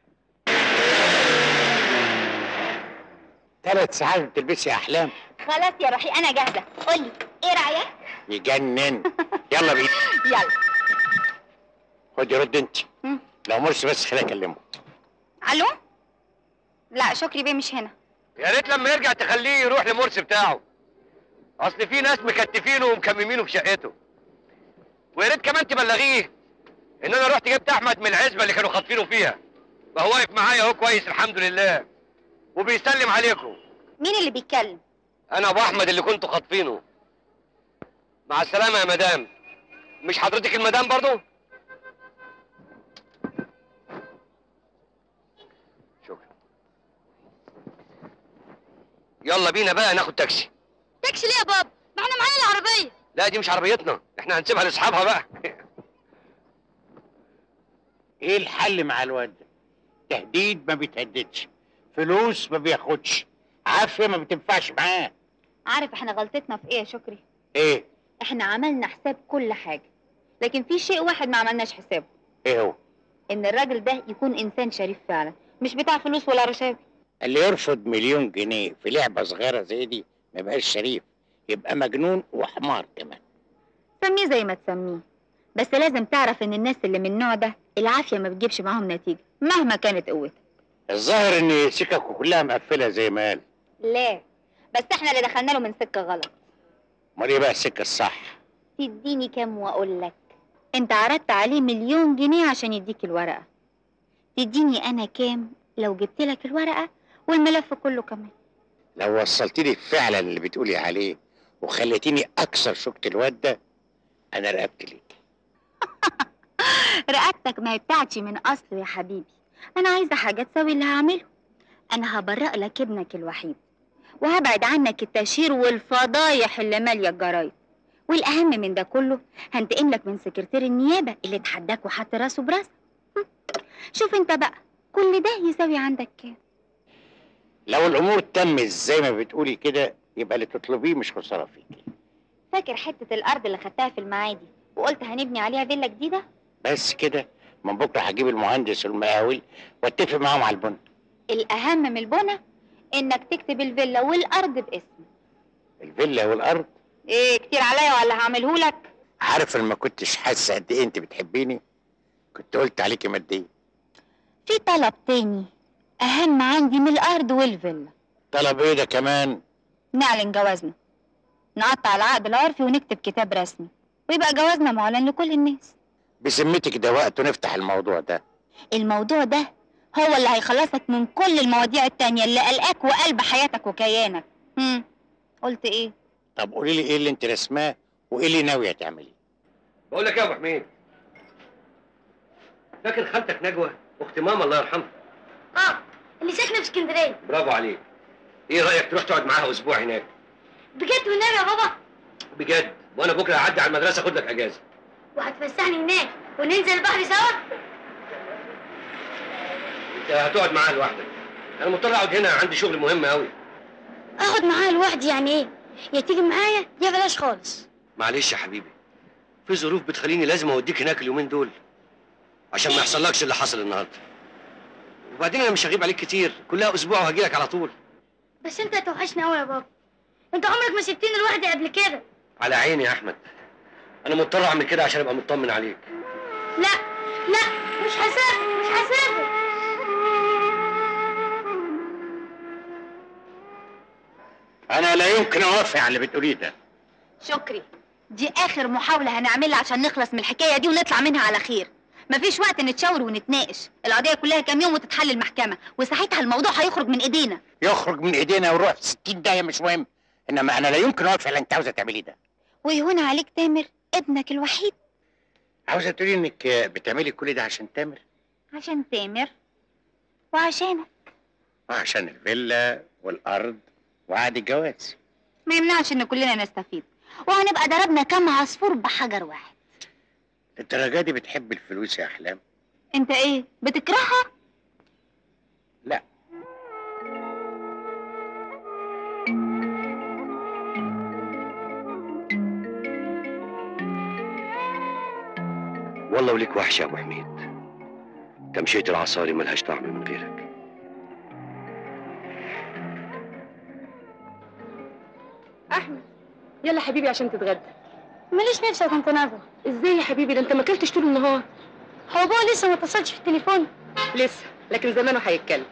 ثلاث ساعات بتلبسي احلام خلاص يا روحي انا جاهزه قولي ايه رايك يجنن يلا بينا يلا خدي رد انت مم. لو مرسي بس خليها اكلمه الو لا شكري بيه مش هنا يا ريت لما يرجع تخليه يروح لمرسي بتاعه اصل في ناس مكتفينه ومكممينه في شقته ويا ريت كمان تبلغيه ان انا رحت جبت احمد من العزبه اللي كانوا خاطفينه فيها فهو واقف معايا اهو كويس الحمد لله وبيسلم عليكم مين اللي بيتكلم انا ابو احمد اللي كنتوا خاطفينه مع السلامه يا مدام مش حضرتك المدام برضو شكرا يلا بينا بقى ناخد تاكسي تاكسي ليه يا بابا؟ ما احنا معانا العربيه لا دي مش عربيتنا احنا هنسيبها لاصحابها بقى ايه الحل مع الواد ده تهديد ما بيتهددش فلوس ما بياخدش عافيه ما بتنفعش معاه عارف احنا غلطتنا في ايه يا شكري ايه احنا عملنا حساب كل حاجه لكن في شيء واحد ما عملناش حسابه ايه هو ان الراجل ده يكون انسان شريف فعلا مش بتاع فلوس ولا رشاوي اللي يرفض مليون جنيه في لعبه صغيره زي دي ما يبقاش شريف يبقى مجنون وحمار كمان سميه زي ما تسميه بس لازم تعرف ان الناس اللي من النوع ده العافيه ما بتجيبش معاهم نتيجه مهما كانت قوتك الظاهر ان سككه كلها مقفله زي ما قال لا بس احنا اللي دخلنا له من سكه غلط امال ايه بقى السكه الصح تديني كام واقول لك انت عرضت عليه مليون جنيه عشان يديك الورقه تديني انا كام لو جبت لك الورقه والملف كله كمان لو وصلت لي فعلا اللي بتقولي عليه وخليتيني اكسر شوكة الواد ده انا رقبت ليك رقبتك ما هي بتاعتي من اصله يا حبيبي انا عايزه حاجه تساوي اللي هعمله انا هبرأ لك ابنك الوحيد وهبعد عنك التشهير والفضايح اللي ماليه الجرايد والاهم من ده كله هنتقم لك من سكرتير النيابه اللي اتحداك وحط راسه براسك هم. شوف انت بقى كل ده يساوي عندك كام لو الامور تمت زي ما بتقولي كده يبقى اللي تطلبيه مش خساره فيك فاكر حته الارض اللي خدتها في المعادي وقلت هنبني عليها فيلا جديده بس كده من بكره هجيب المهندس والمقاول واتفق معاهم على البن الاهم من البنى انك تكتب الفيلا والارض باسمك الفيلا والارض ايه كتير عليا ولا هعمله لك عارف لما كنتش حاسه قد ايه انت بتحبيني كنت قلت عليكي ماديه في طلب تاني اهم عندي من الارض والفيلا طلب ايه ده كمان نعلن جوازنا نقطع العقد العرفي ونكتب كتاب رسمي ويبقى جوازنا معلن لكل الناس بذمتك ده وقت ونفتح الموضوع ده الموضوع ده هو اللي هيخلصك من كل المواضيع التانية اللي قلقاك وقلب حياتك وكيانك هم. قلت ايه طب قولي لي ايه اللي انت رسماه وايه اللي ناويه تعمليه بقول لك ايه يا ابو حميد فاكر خالتك نجوى اخت ماما الله يرحمها اه اللي ساكنه في اسكندريه برافو عليك ايه رايك تروح تقعد معاها اسبوع هناك بجد والنبي يا بابا بجد وانا بكره هعدي على المدرسه اخد لك اجازه وهتفسحني هناك وننزل البحر سوا انت هتقعد معاها لوحدك انا مضطر اقعد هنا عندي شغل مهم قوي اقعد معاها لوحدي يعني ايه يا تيجي معايا يا بلاش خالص معلش يا حبيبي في ظروف بتخليني لازم اوديك هناك اليومين دول عشان ما يحصلكش اللي حصل النهارده وبعدين انا مش هغيب عليك كتير كلها اسبوع وهجيلك على طول بس انت هتوحشني قوي يا بابا انت عمرك ما سبتني لوحدي قبل كده على عيني يا احمد انا مضطر اعمل كده عشان ابقى مطمن عليك لا لا مش هسافر مش هسافر انا لا يمكن اوافق على اللي بتقوليه ده شكري دي اخر محاولة هنعملها عشان نخلص من الحكاية دي ونطلع منها على خير مفيش وقت نتشاور ونتناقش القضية كلها كام يوم وتتحل المحكمة وساعتها الموضوع هيخرج من ايدينا يخرج من ايدينا ويروح في 60 داهيه مش مهم انما انا لا يمكن اوافق على اللي انت عاوزه تعمليه ده ويهون عليك تامر ابنك الوحيد عاوزه تقولي انك بتعملي كل ده عشان تامر عشان تامر وعشانك وعشان الفيلا والارض وعقد الجواز ما يمنعش ان كلنا نستفيد وهنبقى ضربنا كم عصفور بحجر واحد الدرجه دي بتحب الفلوس يا احلام انت ايه بتكرهها لا والله وليك وحش يا ابو حميد تمشية العصاري ملهاش طعم من غيرك احمد يلا حبيبي عشان تتغدى ماليش نفسي يا طنط نافع ازاي يا حبيبي ده انت ما اكلتش طول النهار هو بابا لسه ما اتصلش في التليفون لسه لكن زمانه هيتكلم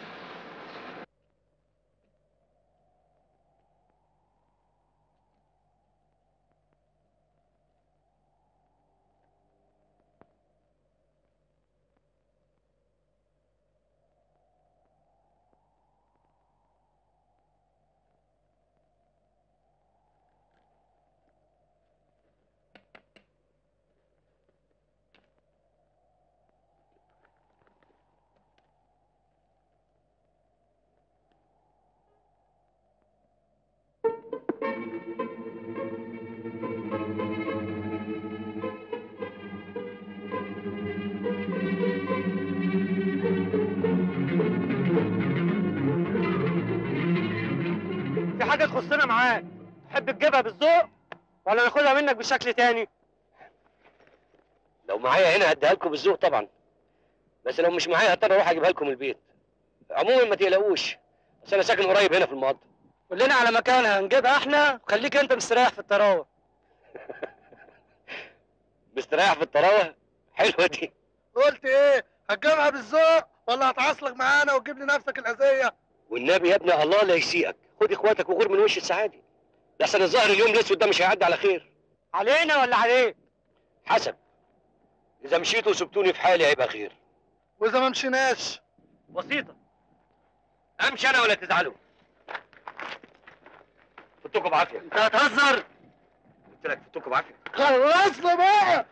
في حاجة تخصنا معاك تحب تجيبها بالذوق ولا ناخدها منك بشكل تاني لو معايا هنا هديها لكم بالذوق طبعا بس لو مش معايا هضطر اروح اجيبها لكم البيت عموما ما تقلقوش بس انا ساكن قريب هنا في المقطم كلنا على مكانها هنجيبها احنا وخليك انت مستريح في الطراوه مستريح في الطراوه حلوه دي قلت ايه هتجيبها بالذوق ولا هتعصلك معانا وتجيب لنفسك الاذيه والنبي يا ابني الله لا يسيئك خد اخواتك وغور من وش السعادة لحسن الظاهر اليوم الاسود ده مش هيعدي على خير علينا ولا عليك حسب اذا مشيتوا وسبتوني في حالي هيبقى خير واذا ما مشيناش بسيطة امشي انا ولا تزعلوا فوتكم بعافية انت هتهزر قلت لك فوتكم بعافية خلصنا بقى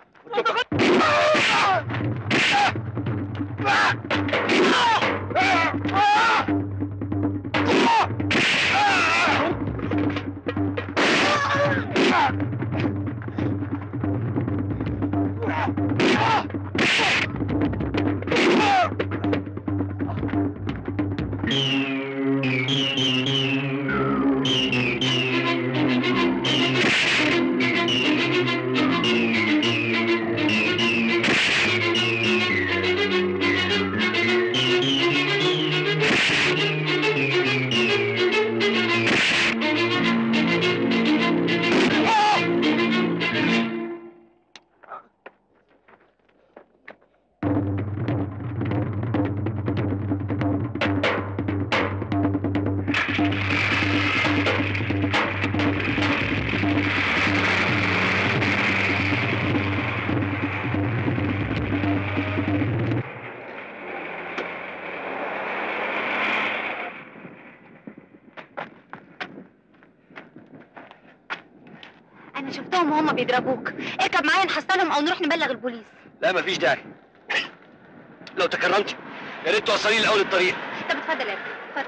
انا شفتهم وهم بيضربوك اركب معايا نحصلهم او نروح نبلغ البوليس لا مفيش داعي لو تكرمتي يا ريت توصليني لاول الطريق طب اتفضل اركب اتفضل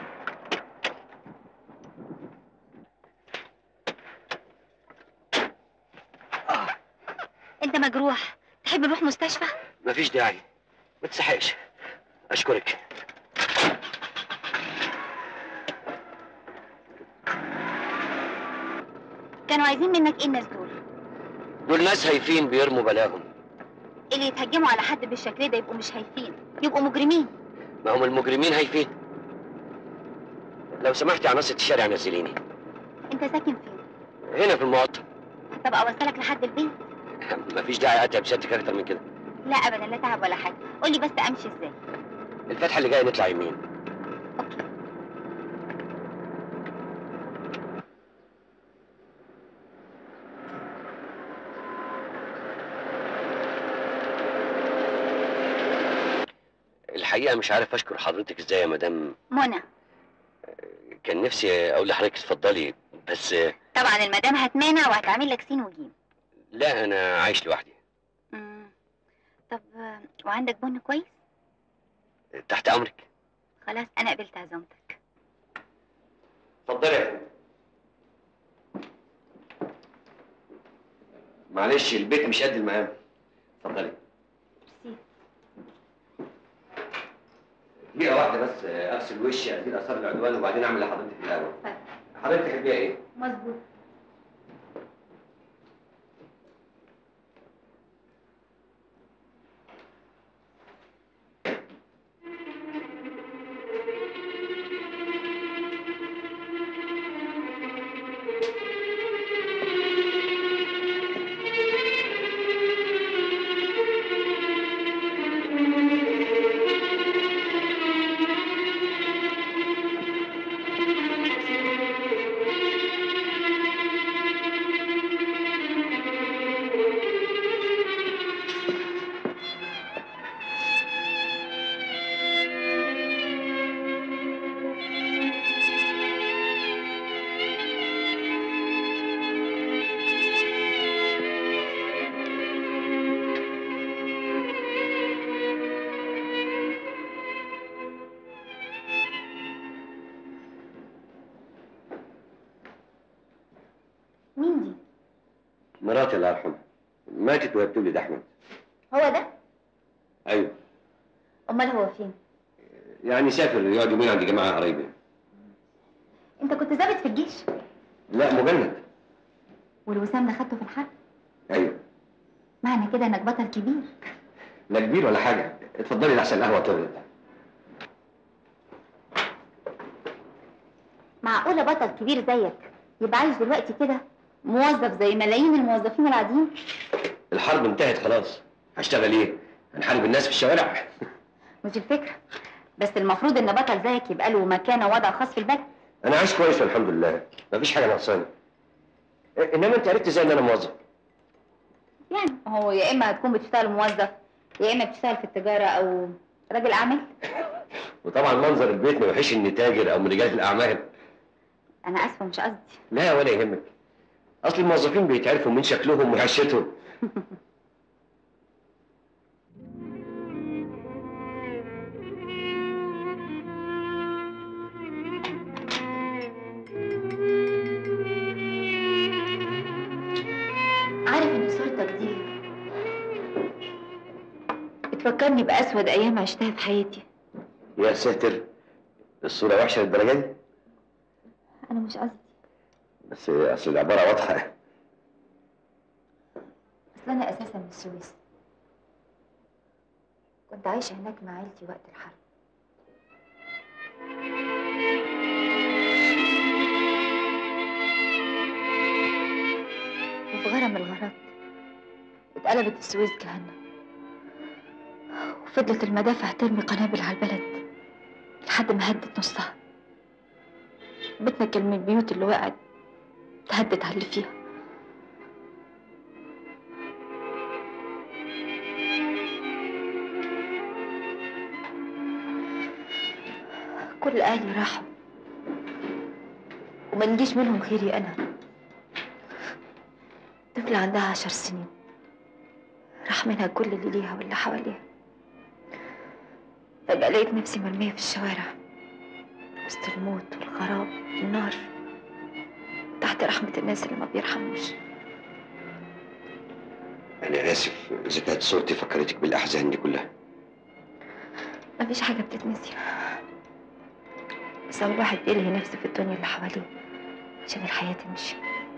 انت مجروح تحب نروح مستشفى مفيش داعي ما تسحقش اشكرك كانوا عايزين منك ايه الناس دول دول ناس هايفين بيرموا بلاهم اللي يتهجموا على حد بالشكل ده يبقوا مش هايفين يبقوا مجرمين ما هم المجرمين هايفين لو سمحتي على نص الشارع نزليني انت ساكن فين هنا في المقطم طب اوصلك لحد البيت مفيش داعي اتعب سيادتك اكتر من كده لا ابدا لا تعب ولا حاجه قولي بس امشي ازاي الفتحه اللي جايه نطلع يمين الحقيقه مش عارف اشكر حضرتك ازاي يا مدام منى كان نفسي اقول لحضرتك اتفضلي بس طبعا المدام هتمانع وهتعمل لك سين وجيم لا انا عايش لوحدي مم. طب آه، وعندك بن كويس تحت امرك خلاص انا قبلت عزومتك اتفضلي يا فندم معلش البيت مش قد المقام اتفضلي دقيقة واحدة بس اغسل وشي ازيل اثار العدوان وبعدين اعمل لحضرتك القهوة حضرتك تحبيها ايه؟ مظبوط مين دي مراتي الله يرحمها ماتت وهي بتولد احمد هو ده ايوه امال هو فين يعني سافر يقعد يومين عند جماعة قرايبي انت كنت ظابط في الجيش لا مجند والوسام ده خدته في الحرب ايوه معنى كده انك بطل كبير لا كبير ولا حاجه اتفضلي لحسن القهوه تغلط معقولة بطل كبير زيك يبقى عايش دلوقتي كده موظف زي ملايين الموظفين العاديين الحرب انتهت خلاص هشتغل ايه هنحارب الناس في الشوارع مش الفكرة بس المفروض ان بطل زيك يبقى له مكانة ووضع خاص في البلد انا عايش كويس والحمد لله مفيش حاجه ناقصاني إيه، انما انت عرفت ازاي ان انا موظف يعني هو يا اما هتكون بتشتغل موظف يا اما بتشتغل في التجارة او راجل اعمال وطبعا منظر البيت ما يوحش اني تاجر او من رجال الاعمال انا اسفة مش قصدي لا ولا يهمك اصل الموظفين بيتعرفوا من شكلهم وعشتهم عارف ان صورتك دي بتفكرني بأسود أيام عشتها في حياتي يا ساتر الصوره وحشه للدرجه دي أنا مش قصدي بس اصل العباره واضحه أصل أنا أساسا من السويس كنت عايشة هناك مع عيلتي وقت الحرب وفي غرم الغارات اتقلبت السويس جهنم وفضلت المدافع ترمي قنابل على البلد لحد ما هدت نصها بيتنا كان من البيوت اللي وقعت تهدت على اللي فيها كل أهلي راحوا وما نجيش منهم غيري أنا طفلة عندها عشر سنين راح منها كل اللي ليها واللي حواليها فجأة لقيت نفسي مرمية في الشوارع وسط الموت والخراب والنار تحت رحمة الناس اللي ما بيرحموش انا اسف اذا كانت صورتي فكرتك بالاحزان دي كلها مفيش حاجة بتتنسي بس هو الواحد بيلهي نفسه في الدنيا اللي حواليه عشان الحياة تمشي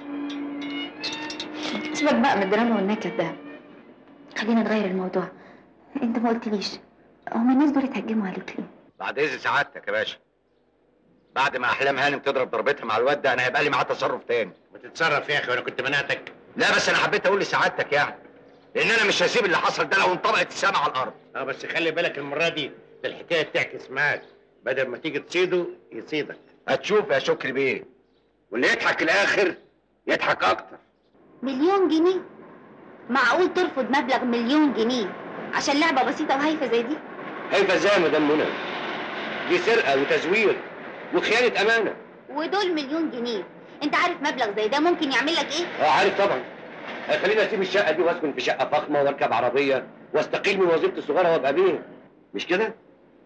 سيبك بقى من الدراما والنكد ده خلينا نغير الموضوع انت ما قلتليش هما الناس دول اتهجموا عليك ليه؟ بعد اذن سعادتك يا باشا بعد ما احلام هانم تضرب ضربتها مع الواد ده انا هيبقى لي معاه تصرف تاني ما تتصرف يا اخي وانا كنت منعتك لا بس انا حبيت اقول لسعادتك يعني لان انا مش هسيب اللي حصل ده لو انطبقت السما على الارض اه بس خلي بالك المره دي ده الحكايه تعكس معاك بدل ما تيجي تصيده يصيدك هتشوف يا شكري بيه واللي يضحك الاخر يضحك اكتر مليون جنيه معقول ترفض مبلغ مليون جنيه عشان لعبة بسيطة وهايفة زي دي؟ هيفا ازاي يا مدام منى دي سرقه وتزوير وخيانه امانه ودول مليون جنيه انت عارف مبلغ زي ده ممكن يعمل لك ايه؟ اه عارف طبعا هيخليني اسيب الشقه دي واسكن في شقه فخمه واركب عربيه واستقيل من وظيفتي الصغيره وابقى بيه مش كده؟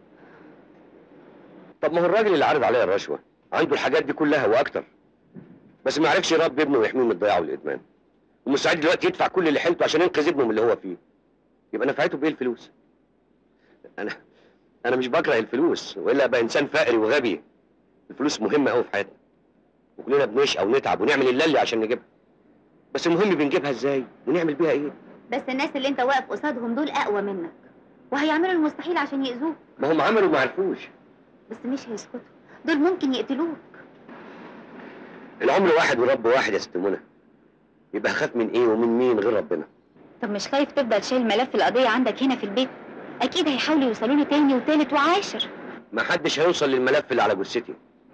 طب ما هو الراجل اللي عارض عليا الرشوه عنده الحاجات دي كلها واكتر بس ما عرفش يربي ابنه ويحميه من الضياع والادمان ومستعد دلوقتي يدفع كل اللي حيلته عشان ينقذ ابنه من اللي هو فيه يبقى نفعته بايه الفلوس؟ انا انا مش بكره الفلوس والا ابقى انسان فقري وغبي الفلوس مهمه قوي في حياتنا وكلنا بنشقى ونتعب ونعمل اللي عشان نجيبها بس المهم بنجيبها ازاي ونعمل بيها ايه بس الناس اللي انت واقف قصادهم دول اقوى منك وهيعملوا المستحيل عشان يأذوك ما هم عملوا ما عرفوش بس مش هيسكتوا دول ممكن يقتلوك العمر واحد والرب واحد يا ست منى يبقى خاف من ايه ومن مين غير ربنا طب مش خايف تفضل شايل ملف القضية عندك هنا في البيت اكيد هيحاولوا يوصلوا له تاني وتالت وعاشر ما حدش هيوصل للملف اللي على جثتي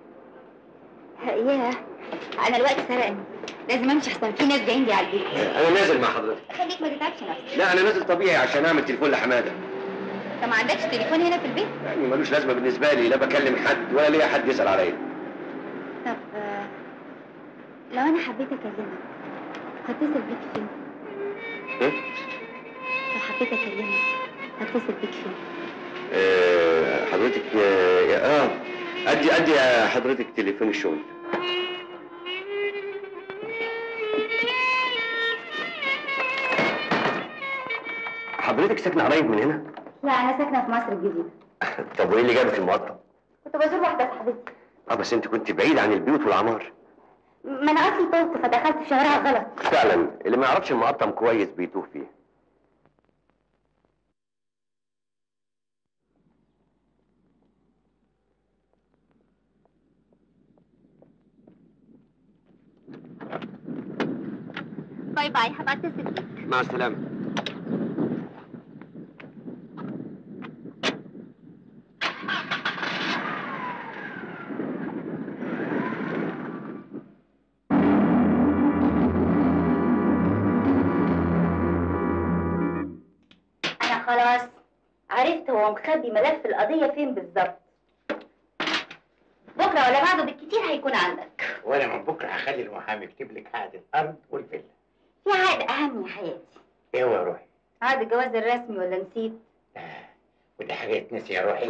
ياه انا الوقت سرقني لازم امشي احسن في ناس جايين لي على البيت انا نازل مع حضرتك خليك ما تتعبش نفسك لا انا نازل طبيعي عشان اعمل تليفون لحماده انت ما عندكش تليفون هنا في البيت يعني ملوش لازمه بالنسبه لي لا بكلم حد ولا ليا حد يسال عليا طب آه، لو انا حبيت اكلمك هتصل بيك فين إيه؟ لو حبيت اكلمك هتصل بيك فين آه، حضرتك اه آه، ادي ادي يا حضرتك تليفون الشغل حضرتك ساكنه قريب من هنا؟ لا انا ساكنه في مصر الجديده طب وايه اللي جابك المقطم؟ كنت بزور واحده صاحبتي اه بس انت كنت بعيد عن البيوت والعمار ما انا اصلي تهت فدخلت في شوارع غلط فعلا اللي ما يعرفش المقطم كويس بيتوه فيه باي باي هبقى اتصل بيك مع السلامه انا خلاص عرفت هو مخبي ملف القضيه فين بالظبط بكره ولا بعده بالكتير هيكون عندك وانا من بكره هخلي المحامي يكتب لك عقد الارض والفيلا في عقد اهم يا حياتي ايه هو يا روحي عقد الجواز الرسمي ولا نسيت ودي حاجه يتنسي يا روحي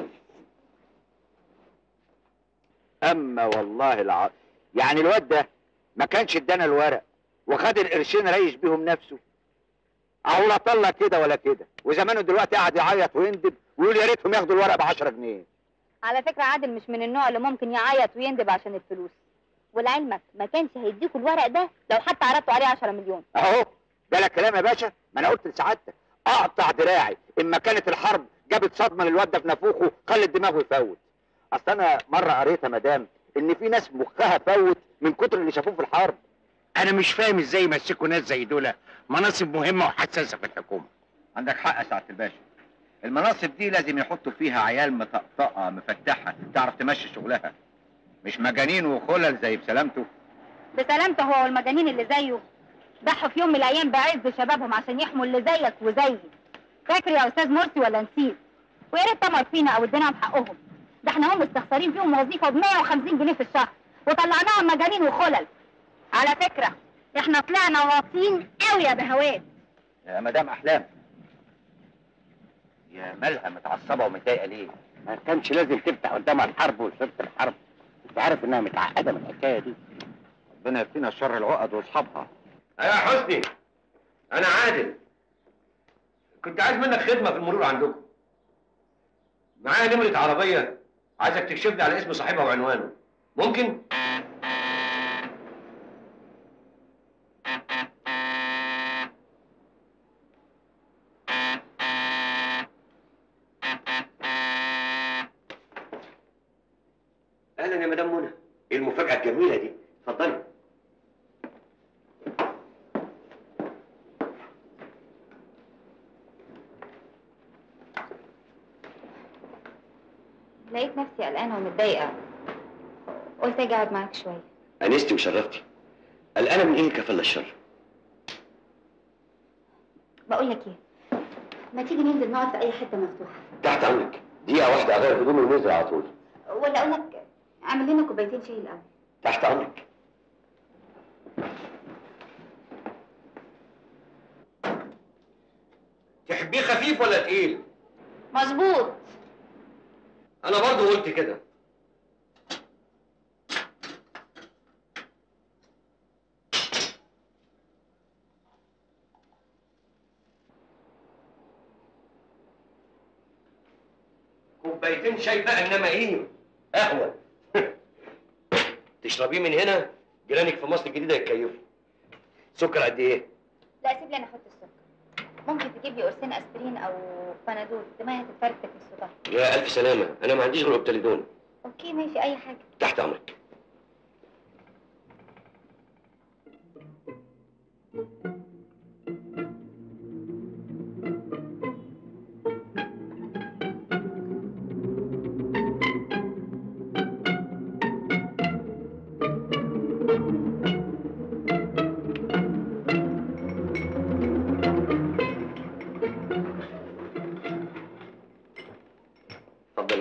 اما والله العظيم يعني الواد ده ما كانش ادانا الورق وخد القرشين ريش بيهم نفسه اهو لا طلع كده ولا كده وزمانه دلوقتي قاعد يعيط ويندب ويقول يا ريتهم ياخدوا الورق ب 10 جنيه على فكره عادل مش من النوع اللي ممكن يعيط ويندب عشان الفلوس ولعلمك ما كانش هيديكوا الورق ده لو حتى عرضتوا عليه 10 مليون اهو ده لا كلام يا باشا ما انا قلت لسعادتك اقطع دراعي اما كانت الحرب جابت صدمه للواد ده في نافوخه خلت دماغه يفوت اصل انا مره قريت يا مدام ان في ناس مخها فوت من كتر اللي شافوه في الحرب انا مش فاهم ازاي يمسكوا ناس زي دول مناصب مهمه وحساسه في الحكومه عندك حق يا سعاده الباشا المناصب دي لازم يحطوا فيها عيال مطقطقه مفتحه تعرف تمشي شغلها مش مجانين وخلل زي بسلامته بسلامته هو والمجانين اللي زيه ضحوا في يوم من الايام بعز شبابهم عشان يحموا اللي زيك وزيي فاكر يا استاذ مرسي ولا نسيت ويا ريت طمر فينا او اديناهم حقهم ده احنا هم مستخسرين فيهم وظيفه ب 150 جنيه في الشهر وطلعناهم مجانين وخلل على فكره احنا طلعنا واطيين قوي يا بهوات يا مدام احلام يا مالها متعصبه ومتضايقه ليه؟ ما كانش لازم تفتح قدامها الحرب وسيره الحرب انت عارف انها متعقده من الحكايه دي ربنا يكفينا شر العقد واصحابها يا حسني انا عادل كنت عايز منك خدمه في المرور عندكم معايا نمره عربيه عايزك تكشف لي على اسم صاحبها وعنوانه ممكن اهلا يا مدام منى ايه المفاجاه الجميله دي اتفضلي لقيت نفسي قلقانه ومتضايقه قلت اجي اقعد معاك شويه انستي وشرفتي قلقانه من ايه كفل الشر بقول لك ايه ما تيجي ننزل نقعد في اي حته مفتوحه تحت امرك دقيقه واحده اغير هدومي وننزل على طول ولا اقول لك اعمل لنا كوبايتين شاي الاول تحت امرك تحبيه خفيف ولا تقيل مظبوط انا برضو قلت كده كوبايتين شاي بقى انما ايه قهوه تشربيه من هنا جيرانك في مصر الجديده يتكيفوا سكر قد ايه لا سيب لي انا احط السكر ممكن تجيب لي قرصين اسبرين او بنادول دماغي هتتفرتك من الصداع يا الف سلامه انا ما عنديش غير اوبتاليدون اوكي ماشي اي حاجه تحت امرك اتفضلي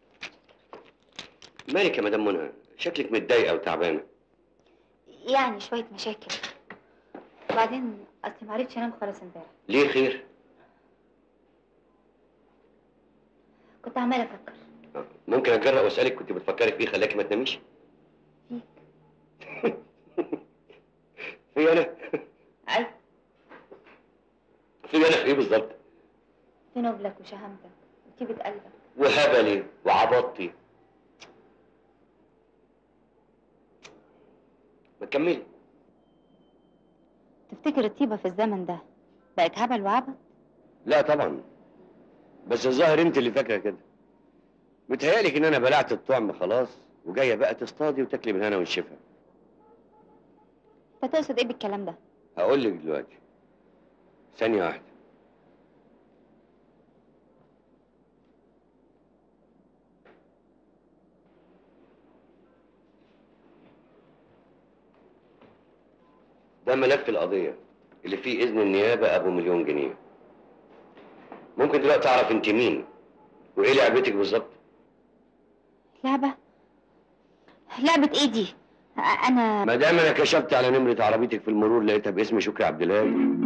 مالك يا مدام منى شكلك متضايقه وتعبانه يعني شويه مشاكل وبعدين اصلي ما عرفتش انام خالص امبارح ليه خير كنت عماله افكر ممكن اتجرأ واسالك كنت بتفكري في ايه خلاكي ما تناميش في انا اي في انا في ايه بالظبط في نبلك وشهامتك وطيبه قلبك وهبلي وعبطتي ما تكملي تفتكر الطيبه في الزمن ده بقت هبل وعبط لا طبعا بس الظاهر انت اللي فاكره كده متهيألك ان انا بلعت الطعم خلاص وجايه بقى تصطادي وتاكلي من هنا والشفا انت تقصد ايه بالكلام ده هقول لك دلوقتي ثانية واحدة ده ملف القضية اللي فيه إذن النيابة أبو مليون جنيه ممكن دلوقتي أعرف أنت مين وإيه لعبتك بالظبط لعبة لعبة ايه دي؟ انا ما دام أنا كشفت على نمرة عربيتك في المرور لقيتها باسم شكري عبد الهادي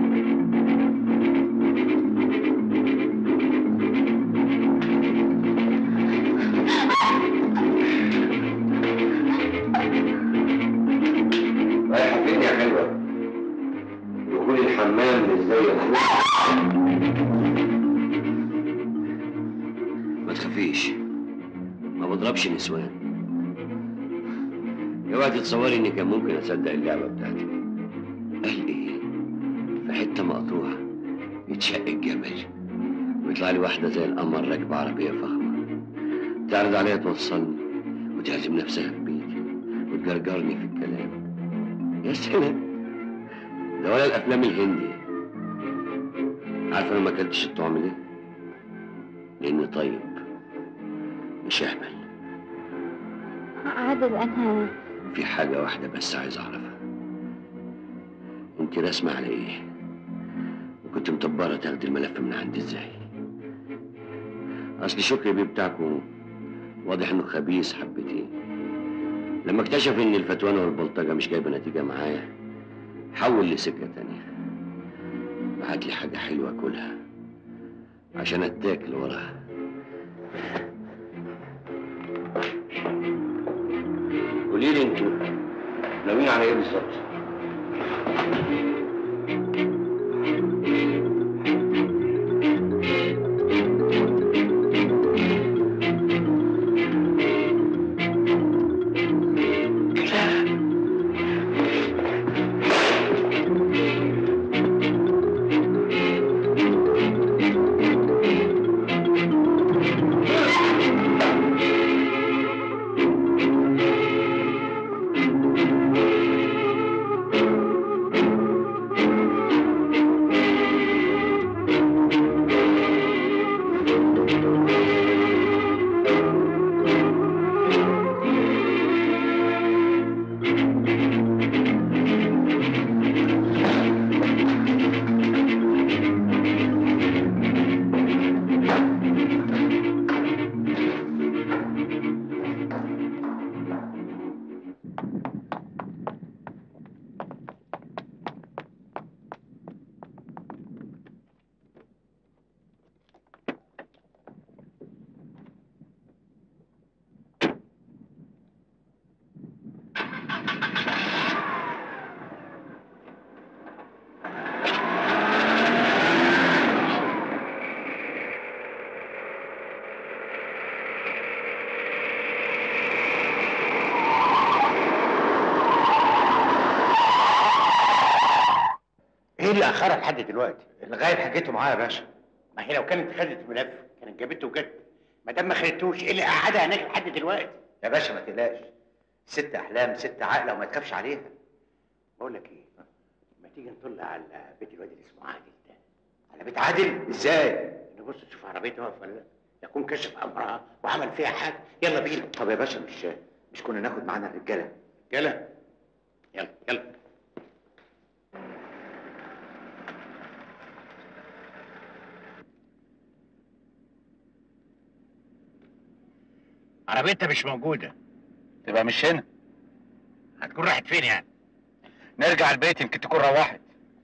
رايحة فين يا حلوة؟ دخول الحمام مش زي الخروج ما تخافيش ما بضربش نسوان اوعي تتصوري اني كان ممكن اصدق اللعبة بتاعتك قال ايه؟ في حتة مقطوعة يتشق الجبل ويطلع لي واحدة زي القمر راكبة عربية فخمة تعرض عليا توصلني وتعزم نفسها في بيتي وتجرجرني في الكلام يا سلام ده ولا الافلام الهندي عارفه انا ما اكلتش الطعم ليه؟ لاني طيب مش اهبل عادل انا في حاجه واحده بس عايز اعرفها انت راسمه على ايه؟ وكنت مطبره تاخدي الملف من عندي ازاي؟ اصل شكري بيه بتاعكم واضح انه خبيث حبتين لما اكتشف ان الفتوانه والبلطجه مش جايبه نتيجه معايا حول لسكه تانية بعت لي حاجه حلوه اكلها عشان اتاكل وراها قولي لي انتوا ناويين على ايه بالظبط؟ ايه اللي اخرها لحد دلوقتي؟ الغايب حكيته معايا يا باشا ما هي لو كانت خدت الملف كانت جابته وجت ما دام ما خدتوش ايه اللي قعدها هناك لحد دلوقتي؟ يا باشا ما تقلقش ست احلام ست عاقله وما تخافش عليها بقول لك ايه ما تيجي نطل على بيت الواد اللي اسمه عادل ده على بيت عادل ازاي نبص نشوف عربيته واقفه ولا لا يكون كشف امرها وعمل فيها حاجه يلا بينا طب يا باشا مش مش كنا ناخد معانا الرجاله يلا يلا يلا عربيتها مش موجودة تبقى مش هنا هتكون راحت فين يعني؟ نرجع البيت يمكن تكون روحت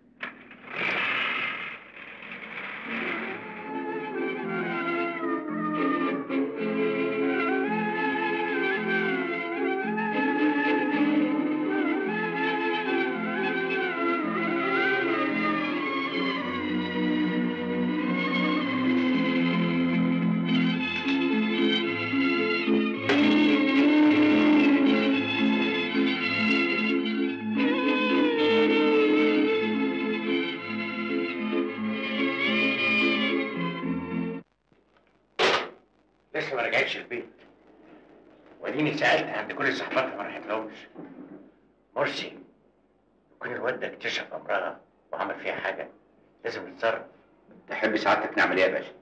لسه ما رجعتش البيت واديني سالت عند كل صحباتها ما راحتلهمش مرسي كل الواد ده اكتشف امرها وعمل فيها حاجه لازم نتصرف تحب سعادتك نعمل ايه يا باشا؟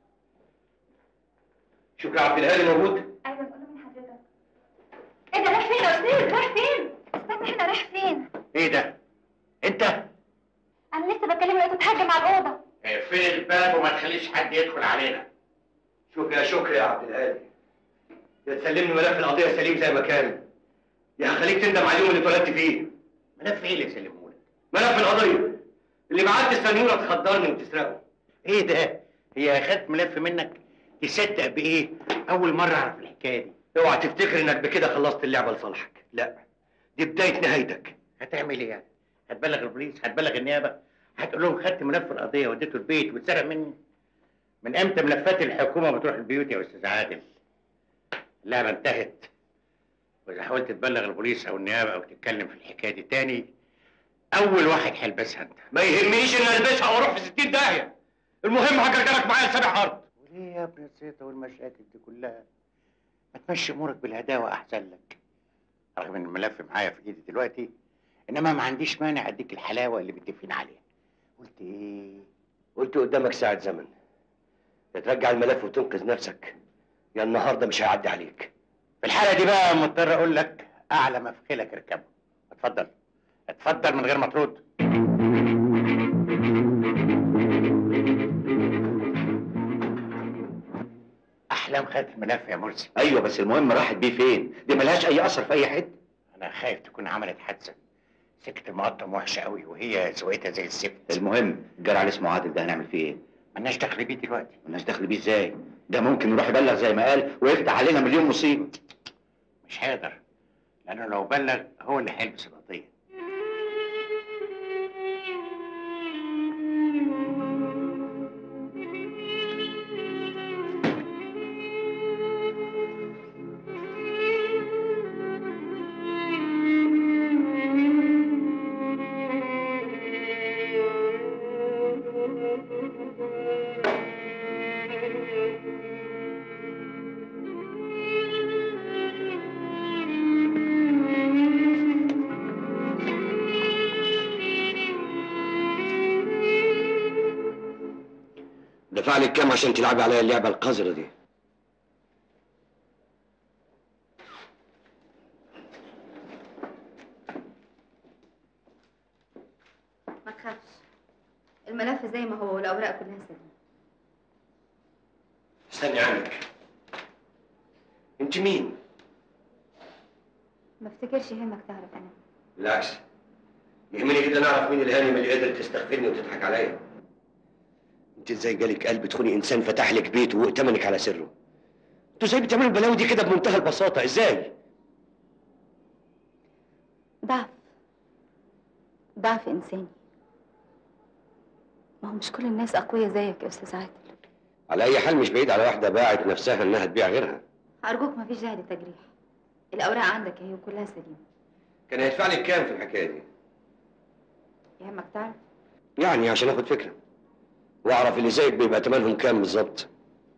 شكري عبد الهادي موجود ايوه بقول من حضرتك ايه ده رايح فين يا استاذ رايح فين استنى هنا رايح فين ايه ده؟ انت انا لسه بكلمه لقيته اتهجم على الاوضه اقفل الباب وما تخليش حد يدخل علينا شوف يا شكري يا عبد الهادي يا تسلمني ملف القضيه سليم زي ما كان يا هخليك تندم على اليوم اللي اتولدت فيه ملف ايه اللي سلمهولك؟ ملف القضيه اللي بعت السنيوره تخدرني وتسرقه ايه ده؟ هي اخدت ملف منك تصدق بايه؟ اول مره اعرف الحكايه دي اوعى تفتكر انك بكده خلصت اللعبه لصالحك لا دي بدايه نهايتك هتعمل ايه يعني؟ هتبلغ البوليس؟ هتبلغ النيابه؟ هتقول لهم خدت ملف القضيه وديته البيت واتسرق مني؟ من امتى ملفات الحكومه بتروح البيوت يا استاذ عادل؟ اللعبه انتهت واذا حاولت تبلغ البوليس او النيابه او تتكلم في الحكايه دي تاني اول واحد هيلبسها انت ما يهمنيش ان البسها واروح في 60 داهيه المهم هجرجرك معايا لسابع ارض وليه يا ابن الزيطه والمشاكل دي كلها؟ ما تمشي امورك بالهداوه احسن لك رغم ان الملف معايا في ايدي دلوقتي انما ما عنديش مانع اديك الحلاوه اللي متفقين عليها قلت ايه؟ قلت قدامك ساعه زمن يا ترجع الملف وتنقذ نفسك يا النهارده مش هيعدي عليك في الحاله دي بقى مضطر اقول لك اعلى ما في خيلك اركبه اتفضل اتفضل من غير ما ترد احلام خدت الملف يا مرسي ايوه بس المهم راحت بيه فين؟ دي ملهاش اي اثر في اي حته انا خايف تكون عملت حادثه سكه المقطم وحشه قوي وهي سويتها زي الزفت المهم الجرع اللي اسمه عادل ده هنعمل فيه ايه؟ مالناش دخل بيه دلوقتي مالناش دخل بيه ازاي؟ ده ممكن يروح يبلغ زي ما قال ويفتح علينا مليون مصيبه مش هيقدر لانه لو بلغ هو اللي هيلبس القضيه دفع لك كام عشان تلعبي عليا اللعبه القذره دي ما تخافش الملف زي ما هو والاوراق كلها سليمه استني عنك انت مين ما افتكرش يهمك تعرف انا بالعكس يهمني جدا اعرف مين الهانم اللي قدرت تستغفرني وتضحك عليا انت ازاي جالك قلب تخوني انسان فتح لك بيته وائتمنك على سره انتوا ازاي بتعملوا البلاوي دي كده بمنتهى البساطه ازاي ضعف ضعف انساني ما هو مش كل الناس اقوياء زيك يا استاذ عادل على اي حال مش بعيد على واحده باعت نفسها انها تبيع غيرها ارجوك ما فيش داعي للتجريح الاوراق عندك اهي وكلها سليمه كان هيدفع لك كام في الحكايه دي يهمك تعرف يعني عشان اخد فكره واعرف اللي زيك بيبقى تمنهم كام بالظبط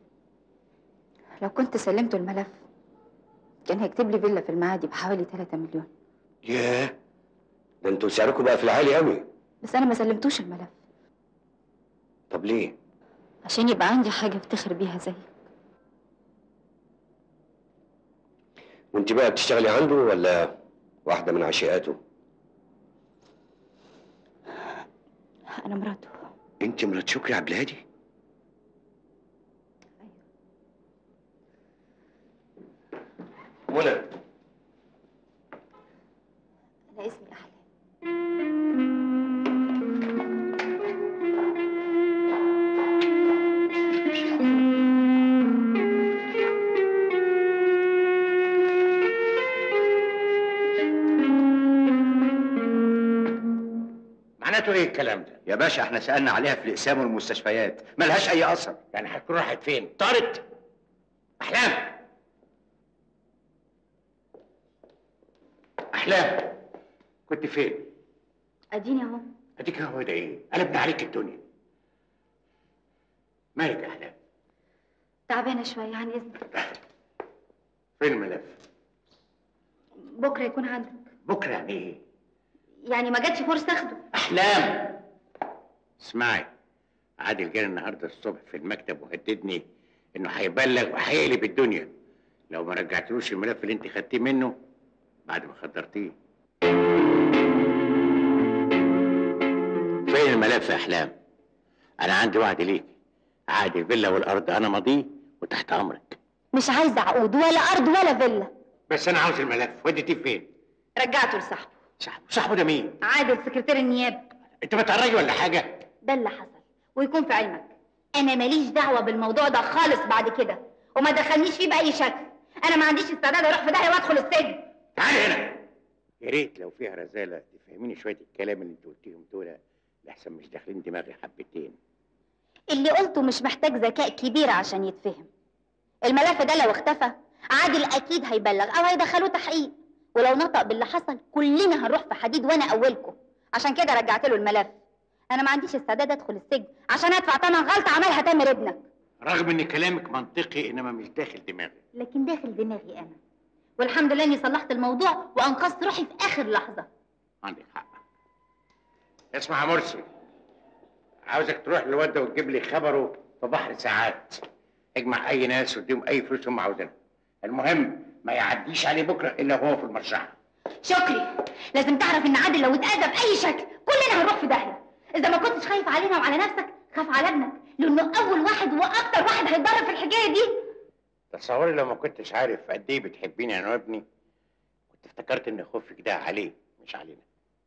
لو كنت سلمته الملف كان هيكتب لي فيلا في المعادي بحوالي 3 مليون ياه ده انتوا سعركم بقى في العالي قوي بس انا ما سلمتوش الملف طب ليه عشان يبقى عندي حاجه افتخر بيها زيك وانت بقى بتشتغلي عنده ولا واحده من عشيقاته انا مراته انت مرات شكري عبد الهادي منى انا اسمي احلام معناته ايه الكلام ده؟ يا باشا احنا سالنا عليها في الاقسام والمستشفيات ملهاش اي اثر يعني هتكون راحت فين؟ طارت؟ احلام احلام كنت فين؟ اديني اهو اديك هو ده ايه؟ قلبنا عليك الدنيا مالك يا احلام؟ تعبانه شويه عن اذنك فين الملف؟ بكره يكون عندك بكره يعني ايه؟ يعني ما جاتش فرصه اخده احلام اسمعي عادل جالي النهارده الصبح في المكتب وهددني انه هيبلغ وهيقلب الدنيا لو ما رجعتلوش الملف اللي انت خدتيه منه بعد ما خدرتيه فين الملف يا احلام انا عندي وعد ليك عقد الفيلا والارض انا ماضيه وتحت امرك مش عايزه عقود ولا ارض ولا فيلا بس انا عاوز الملف وديتيه فين رجعته لصاحبه صاحبه صاحبه ده مين عادل سكرتير النيابه انت بتهرجي ولا حاجه ده اللي حصل ويكون في علمك انا ماليش دعوه بالموضوع ده خالص بعد كده وما دخلنيش فيه باي شكل انا ما عنديش استعداد اروح في داهيه وادخل السجن تعالي هنا يا ريت لو فيها رزاله تفهميني شويه الكلام اللي انت قلتيهم دول لحسن مش داخلين دماغي حبتين اللي قلته مش محتاج ذكاء كبير عشان يتفهم الملف ده لو اختفى عادل اكيد هيبلغ او هيدخلوه تحقيق ولو نطق باللي حصل كلنا هنروح في حديد وانا اولكم عشان كده رجعت له الملف انا ما عنديش استعداد ادخل السجن عشان ادفع ثمن غلطه عملها تامر ابنك رغم ان كلامك منطقي انما مش داخل دماغي لكن داخل دماغي انا والحمد لله اني صلحت الموضوع وانقذت روحي في اخر لحظه عندك حق اسمع يا مرسي عاوزك تروح للواد ده وتجيب لي خبره في بحر ساعات اجمع اي ناس واديهم اي فلوس هم عاوزينها المهم ما يعديش عليه بكره الا هو في المرشحه شكري لازم تعرف ان عادل لو اتأذى بأي شكل كلنا هنروح في داهية إذا ما كنتش خايف علينا وعلى نفسك خاف على ابنك لأنه أول واحد وأكتر واحد هيتضرر في الحكاية دي تصوري لو ما كنتش عارف قد ايه بتحبيني انا وابني كنت افتكرت ان خوفك ده عليه مش علينا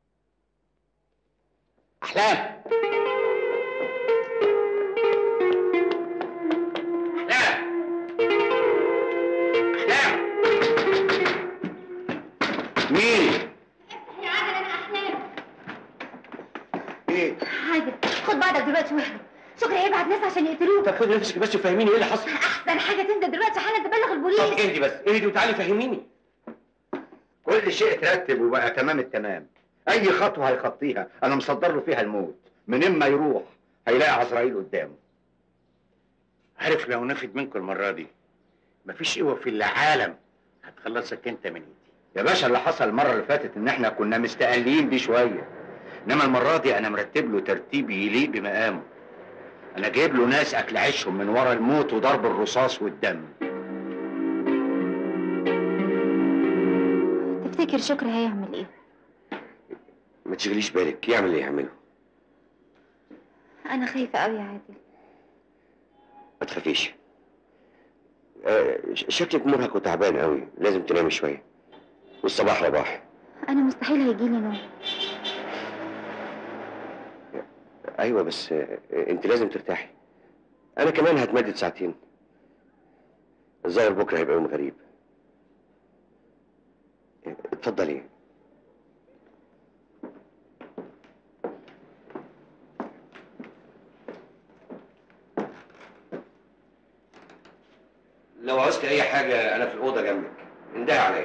احلام احلام احلام مين يا عادل أنا أحلام ايه عادل خد بعضك دلوقتي واهرب شكري هيبعت ناس عشان يقتلوه طب خدي نفسك بس وفهميني ايه اللي حصل أحسن حاجة تنزل دلوقتي حالا تبلغ البوليس طب اهدي بس اهدي وتعالي فهميني كل شيء اترتب وبقى تمام التمام اي خطوه هيخطيها انا مصدر له فيها الموت من اما يروح هيلاقي عزرائيل قدامه عارف لو نفد منكم المره دي مفيش قوه في العالم هتخلصك انت من ايدي يا باشا اللي حصل المره اللي فاتت ان احنا كنا مستقلين بيه شويه انما المره دي انا مرتب له ترتيب يليق بمقامه انا جايب له ناس اكل عيشهم من ورا الموت وضرب الرصاص والدم تفتكر شكري هيعمل إيه؟ ما تشغليش بالك يعمل اللي يعمله أنا خايفة أوي يا عادل ما تخافيش آه، ش- شكلك مرهق وتعبان قوي لازم تنامي شويه والصباح رباح أنا مستحيل هيجيلي نوم ايوه بس آه، انت لازم ترتاحي انا كمان هتمدد ساعتين الظاهر بكره هيبقى يوم غريب آه، اتفضلي لو عوزت اي حاجه انا في الاوضه جنبك انده عليا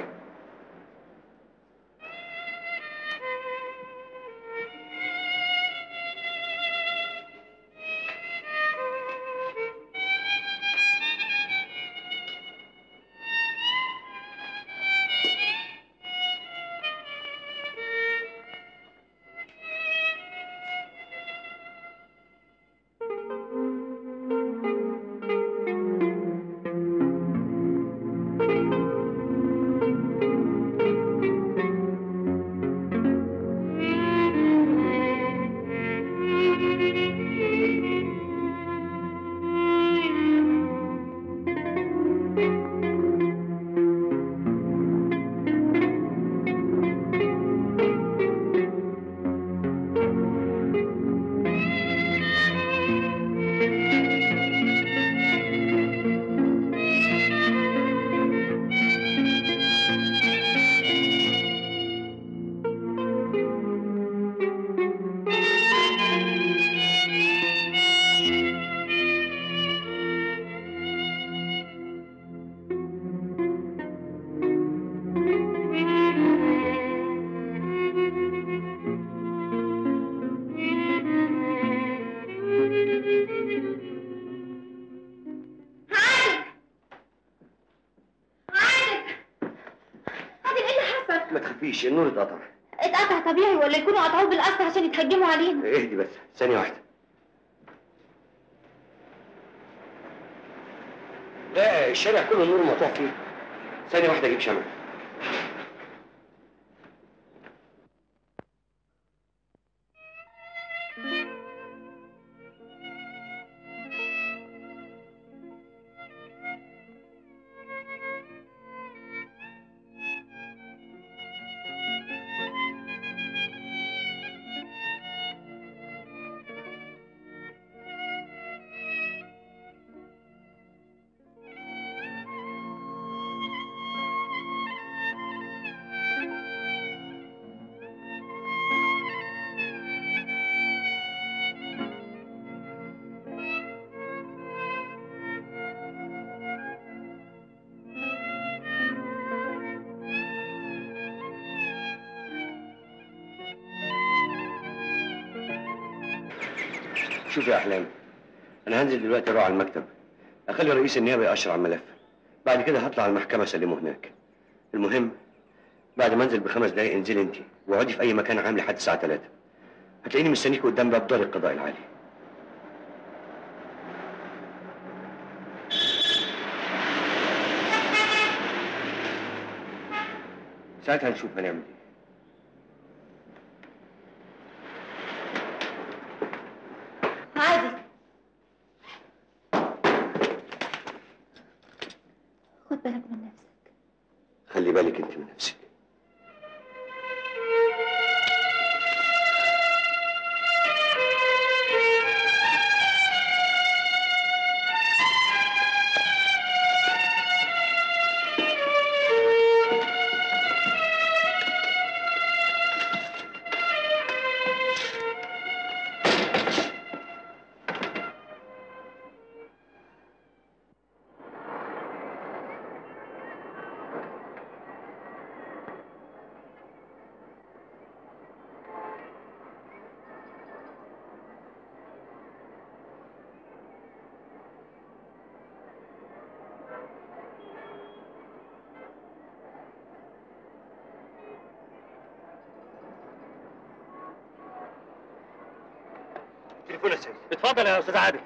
عادل عادل ايه اللي حصل؟ ما تخافيش النور اتقطع اتقطع يتقطع طبيعي ولا يكونوا قطعوه بالقصد عشان يتهجموا علينا اهدي بس ثانية واحدة لا الشارع كله النور مقطوع فيه ثانية واحدة اجيب شمع شوف يا احلام انا هنزل دلوقتي اروح على المكتب اخلي رئيس النيابه يأشر على الملف بعد كده هطلع على المحكمه اسلمه هناك المهم بعد ما انزل بخمس دقايق انزلي انت واقعدي في اي مكان عام لحد الساعه 3 هتلاقيني مستنيك قدام باب دار القضاء العالي ساعتها هنشوف هنعمل ايه عادي خد بالك من نفسك خلي بالك انت من نفسك تليفون يا سيدي اتفضل يا استاذ عادل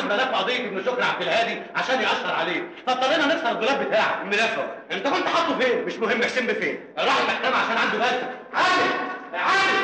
ملف قضيه ابن شكري عبد الهادي عشان يأشر عليه فاضطرينا نكسر الدولاب بتاعه الملف هو. انت كنت حاطه فين مش مهم حسين فين راح المحكمه عشان عنده بلد عادل عادل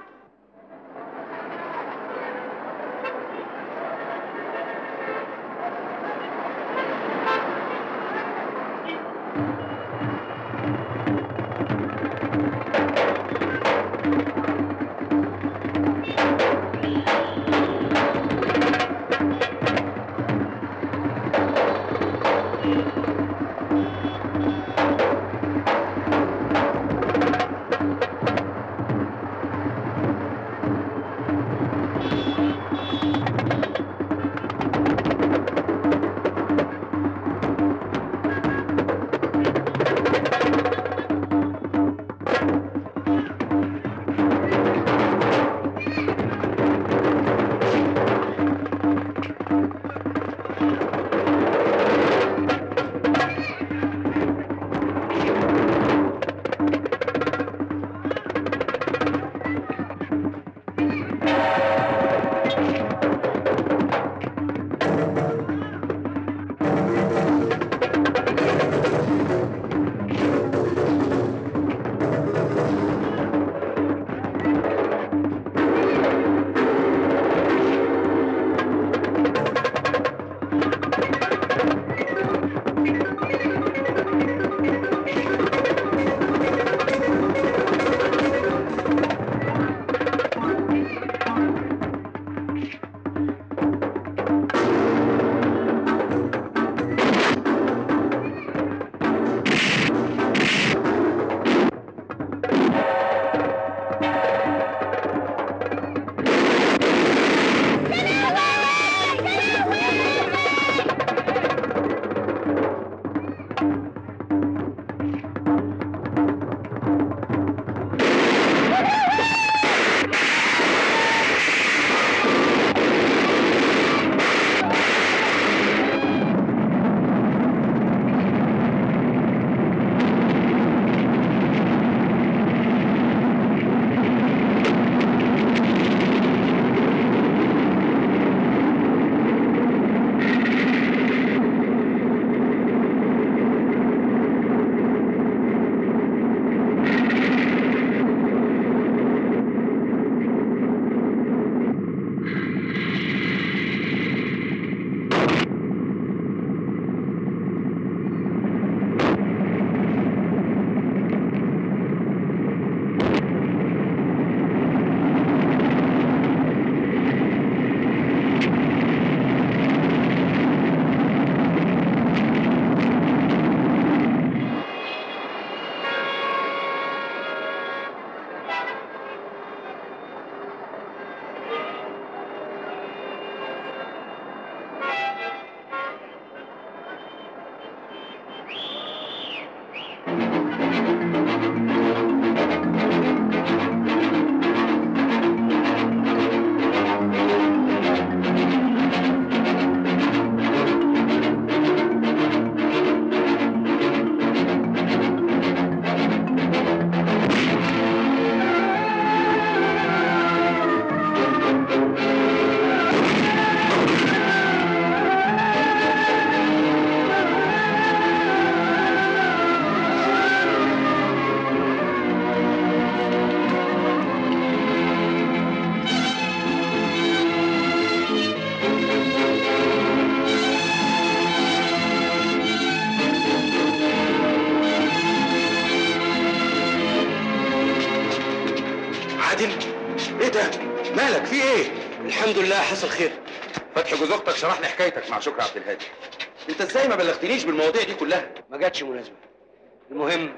عادل ايه ده مالك في ايه الحمد لله حصل خير فتحي جوز اختك شرح لي حكايتك مع شكري عبد الهادي انت ازاي ما بلغتنيش بالمواضيع دي كلها ما جاتش مناسبة المهم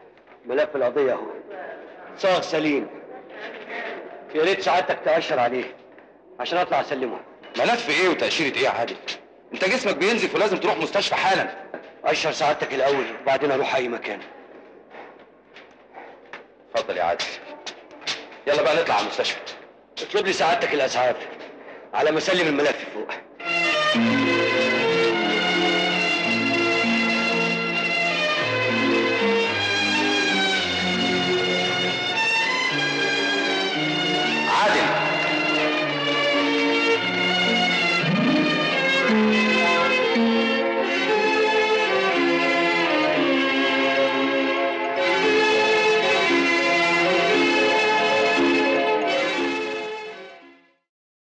ملف القضية اهو صاغ سليم يا ريت سعادتك تأشر عليه عشان اطلع اسلمه ملف ايه وتأشيرة ايه يا عادل انت جسمك بينزف ولازم تروح مستشفى حالا اشر سعادتك الاول وبعدين اروح اي مكان اتفضل يا عادل يلا بقى نطلع على المستشفى اطلب لي سعادتك الاسعاف على ما اسلم الملف فوق